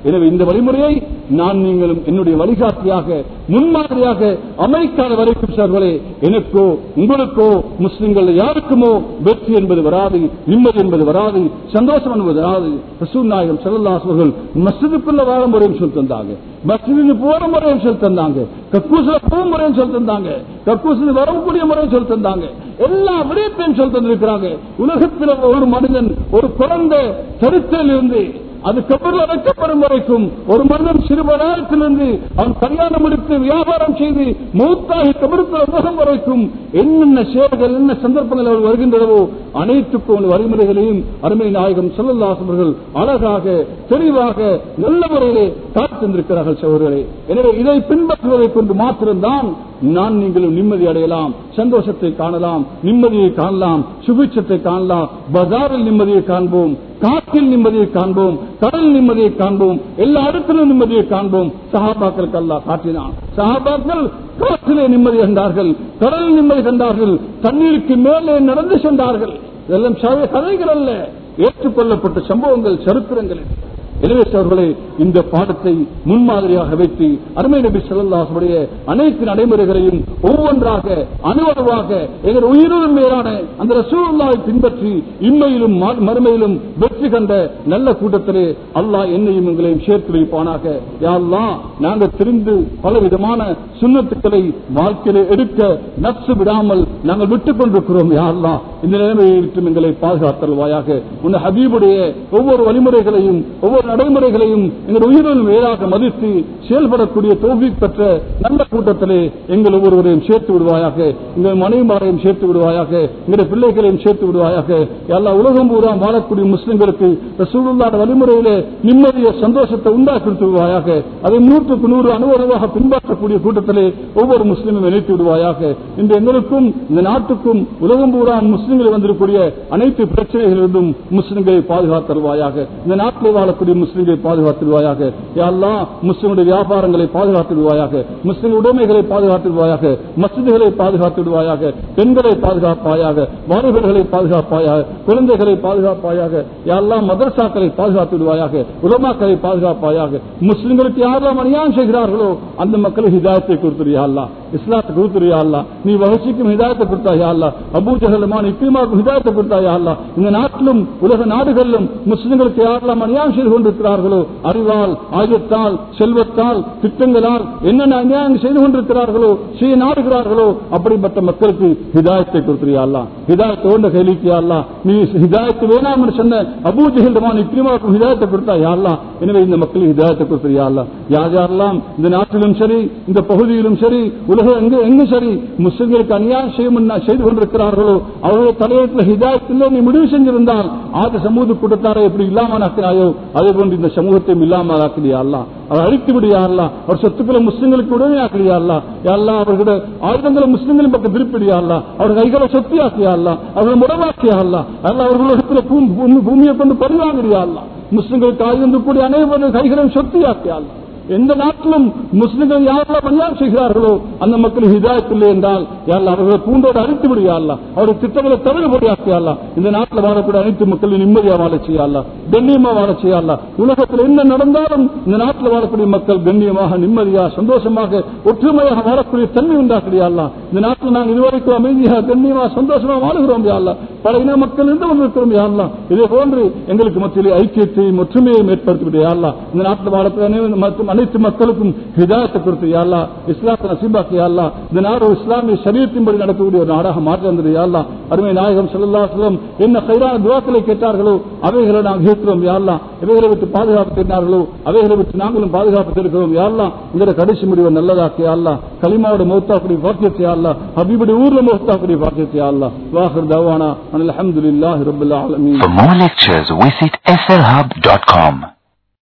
S1: எனவே இந்த வழிமுறையை நான் நீங்களும் என்னுடைய வழிகாட்டியாக முன்மாதிரியாக அமெரிக்காத வரைக்கும் சார்களே எனக்கோ உங்களுக்கோ முஸ்லிம்கள் யாருக்குமோ வெற்றி என்பது வராது நிம்மதி என்பது வராது சந்தோஷம் என்பது வராது ரசூல் நாயகம் செல்லல்லாஸ் அவர்கள் மஸ்ஜிதுக்குள்ள வாழ முறையும் சொல்லி தந்தாங்க மஸ்ஜிதுக்கு போற முறையும் சொல்லி தந்தாங்க கக்கூசுல போகும் முறையும் சொல்லி தந்தாங்க கக்கூசுல வரக்கூடிய முறையும் சொல்லி தந்தாங்க எல்லா விடயத்தையும் சொல்லி தந்திருக்கிறாங்க உலகத்தில் ஒரு மனிதன் ஒரு குழந்தை சரித்திரில் இருந்து அது கபரில் அடைக்கப்படும் வரைக்கும் ஒரு மனிதன் சிறுவனாயத்திலிருந்து அவன் கல்யாணம் முடித்து வியாபாரம் செய்து மூத்தாகி கபருக்குள் உலகம் வரைக்கும் என்னென்ன சேவைகள் என்ன சந்தர்ப்பங்கள் அவர் வருகின்றனவோ அனைத்துக்கும் வழிமுறைகளையும் அருமை நாயகம் செல்லல்லாசவர்கள் அழகாக தெளிவாக நல்ல முறையிலே காத்திருந்திருக்கிறார்கள் சகோதரர்களே எனவே இதை பின்பற்றுவதை கொண்டு மாத்திரம்தான் நான் நீங்களும் நிம்மதி அடையலாம் சந்தோஷத்தை காணலாம் நிம்மதியை காணலாம் சுபிட்சத்தை காணலாம் பஜாரில் நிம்மதியை காண்போம் காற்றில் நிம்மதியை காண்போம் கடல் நிம்மதியை காண்போம் எல்லா இடத்திலும் நிம்மதியை காண்போம் சஹாபாக்களுக்கு அல்லா காட்டினான் சஹாபாக்கள் காற்றிலே நிம்மதி கண்டார்கள் கடலில் நிம்மதி கண்டார்கள் தண்ணீருக்கு மேலே நடந்து சென்றார்கள் இதெல்லாம் ச- கதைகள் அல்ல ஏற்றுக்கொள்ளப்பட்ட சம்பவங்கள் சரித்திரங்கள் எனவே அவர்களே இந்த பாடத்தை முன்மாதிரியாக வைத்து அருமை நபி செல்லல்லாசுடைய அனைத்து நடைமுறைகளையும் ஒவ்வொன்றாக அணுவணுவாக எங்கள் உயிரிலும் மேலான அந்த ரசூலுல்லாவை பின்பற்றி இம்மையிலும் மா- மறுமையிலும் வெற்றி கண்ட நல்ல கூட்டத்திலே அல்லாஹ் என்னையும் எங்களையும் சேர்த்து வைப்பானாக யா அல்லாஹ் நாங்கள் திரிந்து பல விதமான சுண்ணத்துக்களை வாழ்க்கையில எடுக்க நப்சு விடாமல் நாங்கள் விட்டுக் கொண்டிருக்கிறோம் யா அல்லாஹ் இந்த நிலைமையை விட்டு எங்களை பாதுகாத்தல்வாயாக உன் ஹபீபுடைய ஒவ்வொரு வழிமுறைகளையும் ஒவ்வொரு நடைமுறைகளையும் எங்கள் உயிரில் மேலாக மதித்து செயல்படக்கூடிய தோல்வி பெற்ற நல்ல கூட்டத்திலே எங்கள் ஒவ்வொருவரையும் சேர்த்து விடுவாயாக எங்கள் மனைவிமாரையும் சேர்த்து விடுவாயாக எங்களுடைய பிள்ளைகளையும் சேர்த்து விடுவாயாக எல்லா உலகம் பூரா வாழக்கூடிய முஸ்லிம்களுக்கு ரசூலுல்லாஹ் வழிமுறையிலே நிம்மதிய சந்தோஷத்தை உண்டாக்கி கொடுத்து விடுவாயாக அதை நூற்றுக்கு நூறு அனுபவமாக பின்பற்றக்கூடிய கூட்டத்திலே ஒவ்வொரு முஸ்லிமும் இணைத்து விடுவாயாக இன்று எங்களுக்கும் இந்த நாட்டுக்கும் உலகம் பூரா முஸ்லிம்கள் வந்திருக்கக்கூடிய அனைத்து பிரச்சனைகளிலிருந்தும் முஸ்லிம்களை பாதுகாத்தருவாயாக இந்த நாட்டில் வாழக்கூடிய முஸ்லிம்களை பாதுகாத்துடுவாயாக யாரெல்லாம் முஸ்லிமுடைய வியாபாரங்களை பாதுகாத்துடுவாயாக முஸ்லிம் உடைமைகளை பாதுகாத்துடுவாயாக மசிதிகளை பாதுகாத்துடுவாயாக பெண்களை பாதுகாப்பாயாக வாலிபர்களை பாதுகாப்பாயாக குழந்தைகளை பாதுகாப்பாயாக யாரெல்லாம் மதரசாக்களை பாதுகாத்துடுவாயாக உலமாக்களை பாதுகாப்பாயாக முஸ்லிம்களுக்கு யாரெல்லாம் அநியாயம் செய்கிறார்களோ அந்த மக்களுக்கு ஹிதாயத்தை கொடுத்துருயா அல்லா இஸ்லாத்தை கொடுத்துருயா அல்லா நீ வகசிக்கும் ஹிதாயத்தை கொடுத்தாயா அல்லா அபூ ஜஹலமான இப்பிமாவுக்கும் ஹிதாயத்தை கொடுத்தாயா அல்லா இந்த நாட்டிலும் உலக நாடுகளிலும் முஸ்லிம்களுக்கு யாரெல்லாம் அநியாயம் செய்து கொண்டிருக்கிறார்களோ அறிவால் ஆயுதத்தால் செல்வத்தால் திட்டங்களால் என்னென்ன அநியாயம் செய்து கொண்டிருக்கிறார்களோ செய்ய நாடுகிறார்களோ அப்படிப்பட்ட மக்களுக்கு ஹிதாயத்தை கொடுத்துருயா அல்லா ஹிதாயத்தை ஓண்ட கைலிக்கியா அல்லா நீ ஹிதாயத்து வேணாம் என்று சொன்ன அபூ ஜஹல்மான் இப்பிமாவுக்கும் ஹிதாயத்தை கொடுத்தா யாரெல்லாம் எனவே இந்த மக்களுக்கு ஹிதாயத்தை கொடுத்துருயா அல்லா யார் யாரெல்லாம் இந்த நாட்டிலும் சரி இந்த பகுதியிலும் சரி உலகம் எங்கு எங்கும் சரி முஸ்லிம்களுக்கு அநியாயம் செய்யும் செய்து கொண்டிருக்கிறார்களோ அவருடைய தலையத்தில் ஹிதாயத்தில் நீ முடிவு செஞ்சிருந்தால் ஆத சமூக கூட்டத்தாரை எப்படி இல்லாமல் ஆக்கினாயோ அதே போன்று இந்த சமூகத்தையும் இல்லாமல் ஆக்கிறியா அல்லா அவர் அழித்து விடியா அல்லா அவர் சொத்துக்களை முஸ்லிம்களுக்கு உடனே ஆக்கிறியா அல்லா எல்லாம் அவர்களுடைய ஆயுதங்களை முஸ்லிம்களின் பக்கம் திருப்பிடியா அல்லா அவர் கைகளை சொத்தி ஆக்கியா அல்லா அவர்களை முடமாக்கியா அல்லா அல்ல அவர்களுடைய பூமியை கொண்டு பரிவாங்கிறியா அல்லா முஸ்லிம்களுக்கு ஆயுதம் கூடிய அனைவரும் கைகளையும் சொத்தி ஆக்கியா அல்லா எந்த நாட்டிலும் முஸ்லிம்கள் யாரெல்லாம் அநியாயம் செய்கிறார்களோ அந்த மக்கள் ஹிதாயத்தில்லை என்றால் யாரெல்லாம் அவர்களை பூண்டோடு அழித்து விடுகிறார்களா அவருடைய திட்டங்களை தவிரபடியாக்கியாளா இந்த நாட்டில் வாழக்கூடிய அனைத்து மக்களும் நிம்மதியா வாழ செய்யலா கண்ணியமா வாழ செய்யலா உலகத்தில் என்ன நடந்தாலும் இந்த நாட்டில் வாழக்கூடிய மக்கள் கண்ணியமாக நிம்மதியா சந்தோஷமாக ஒற்றுமையாக வாழக்கூடிய தன்மை உண்டாக்குறியாளா இந்த நாட்டில் நாங்கள் இதுவரைக்கும் அமைதியாக கண்ணியமாக சந்தோஷமாக வாழுகிறோம் யாழ்லா பல இன மக்கள் இருந்து வந்திருக்கிறோம் யாழ்லா இதே போன்று எங்களுக்கு மத்தியிலே ஐக்கியத்தையும் ஒற்றுமையையும் ஏற்படுத்தி யாழ்லா இந்த நாட்டில் வாழக்கூடிய அனைவரும் மற்றும் அனைத்து மக்களுக்கும் ஹிதாயத்தை கொடுத்து யாழ்லா இஸ்லாத்தை நசீபாக்கு யாழ்லா இந்த நாடு ஒரு இஸ்லாமிய சரீரத்தின்படி நடக்கக்கூடிய ஒரு நாடாக மாற்றி வந்தது யாழ்லா அருமை நாயகம் செல்லல்லாசலம் என்ன கைரான துவாக்களை கேட்டார்களோ அவைகளை நாங்கள் கேட்கிறோம் யாழ்லா இவைகளை விட்டு பாதுகாப்பு தெரிந்தார்களோ அவைகளை விட்டு நாங்களும் பாதுகாப்பு தெரிகிறோம் யாழ்லா இந்த கடைசி முடிவை நல்லதாக்கி யாழ்லா களிமாவோட மௌத்தாக்குடைய பாக்கியத்தை யாழ்லா ஹபீபுடைய ஊர்ல மௌத்தாக்குடைய பாக்கியத்தை யாழ்லா வாஹர் தவானா அல்ஹம்துலில்லாஹி ரப்பில் ஆலமீன்
S2: For more lectures, visit slhub.com.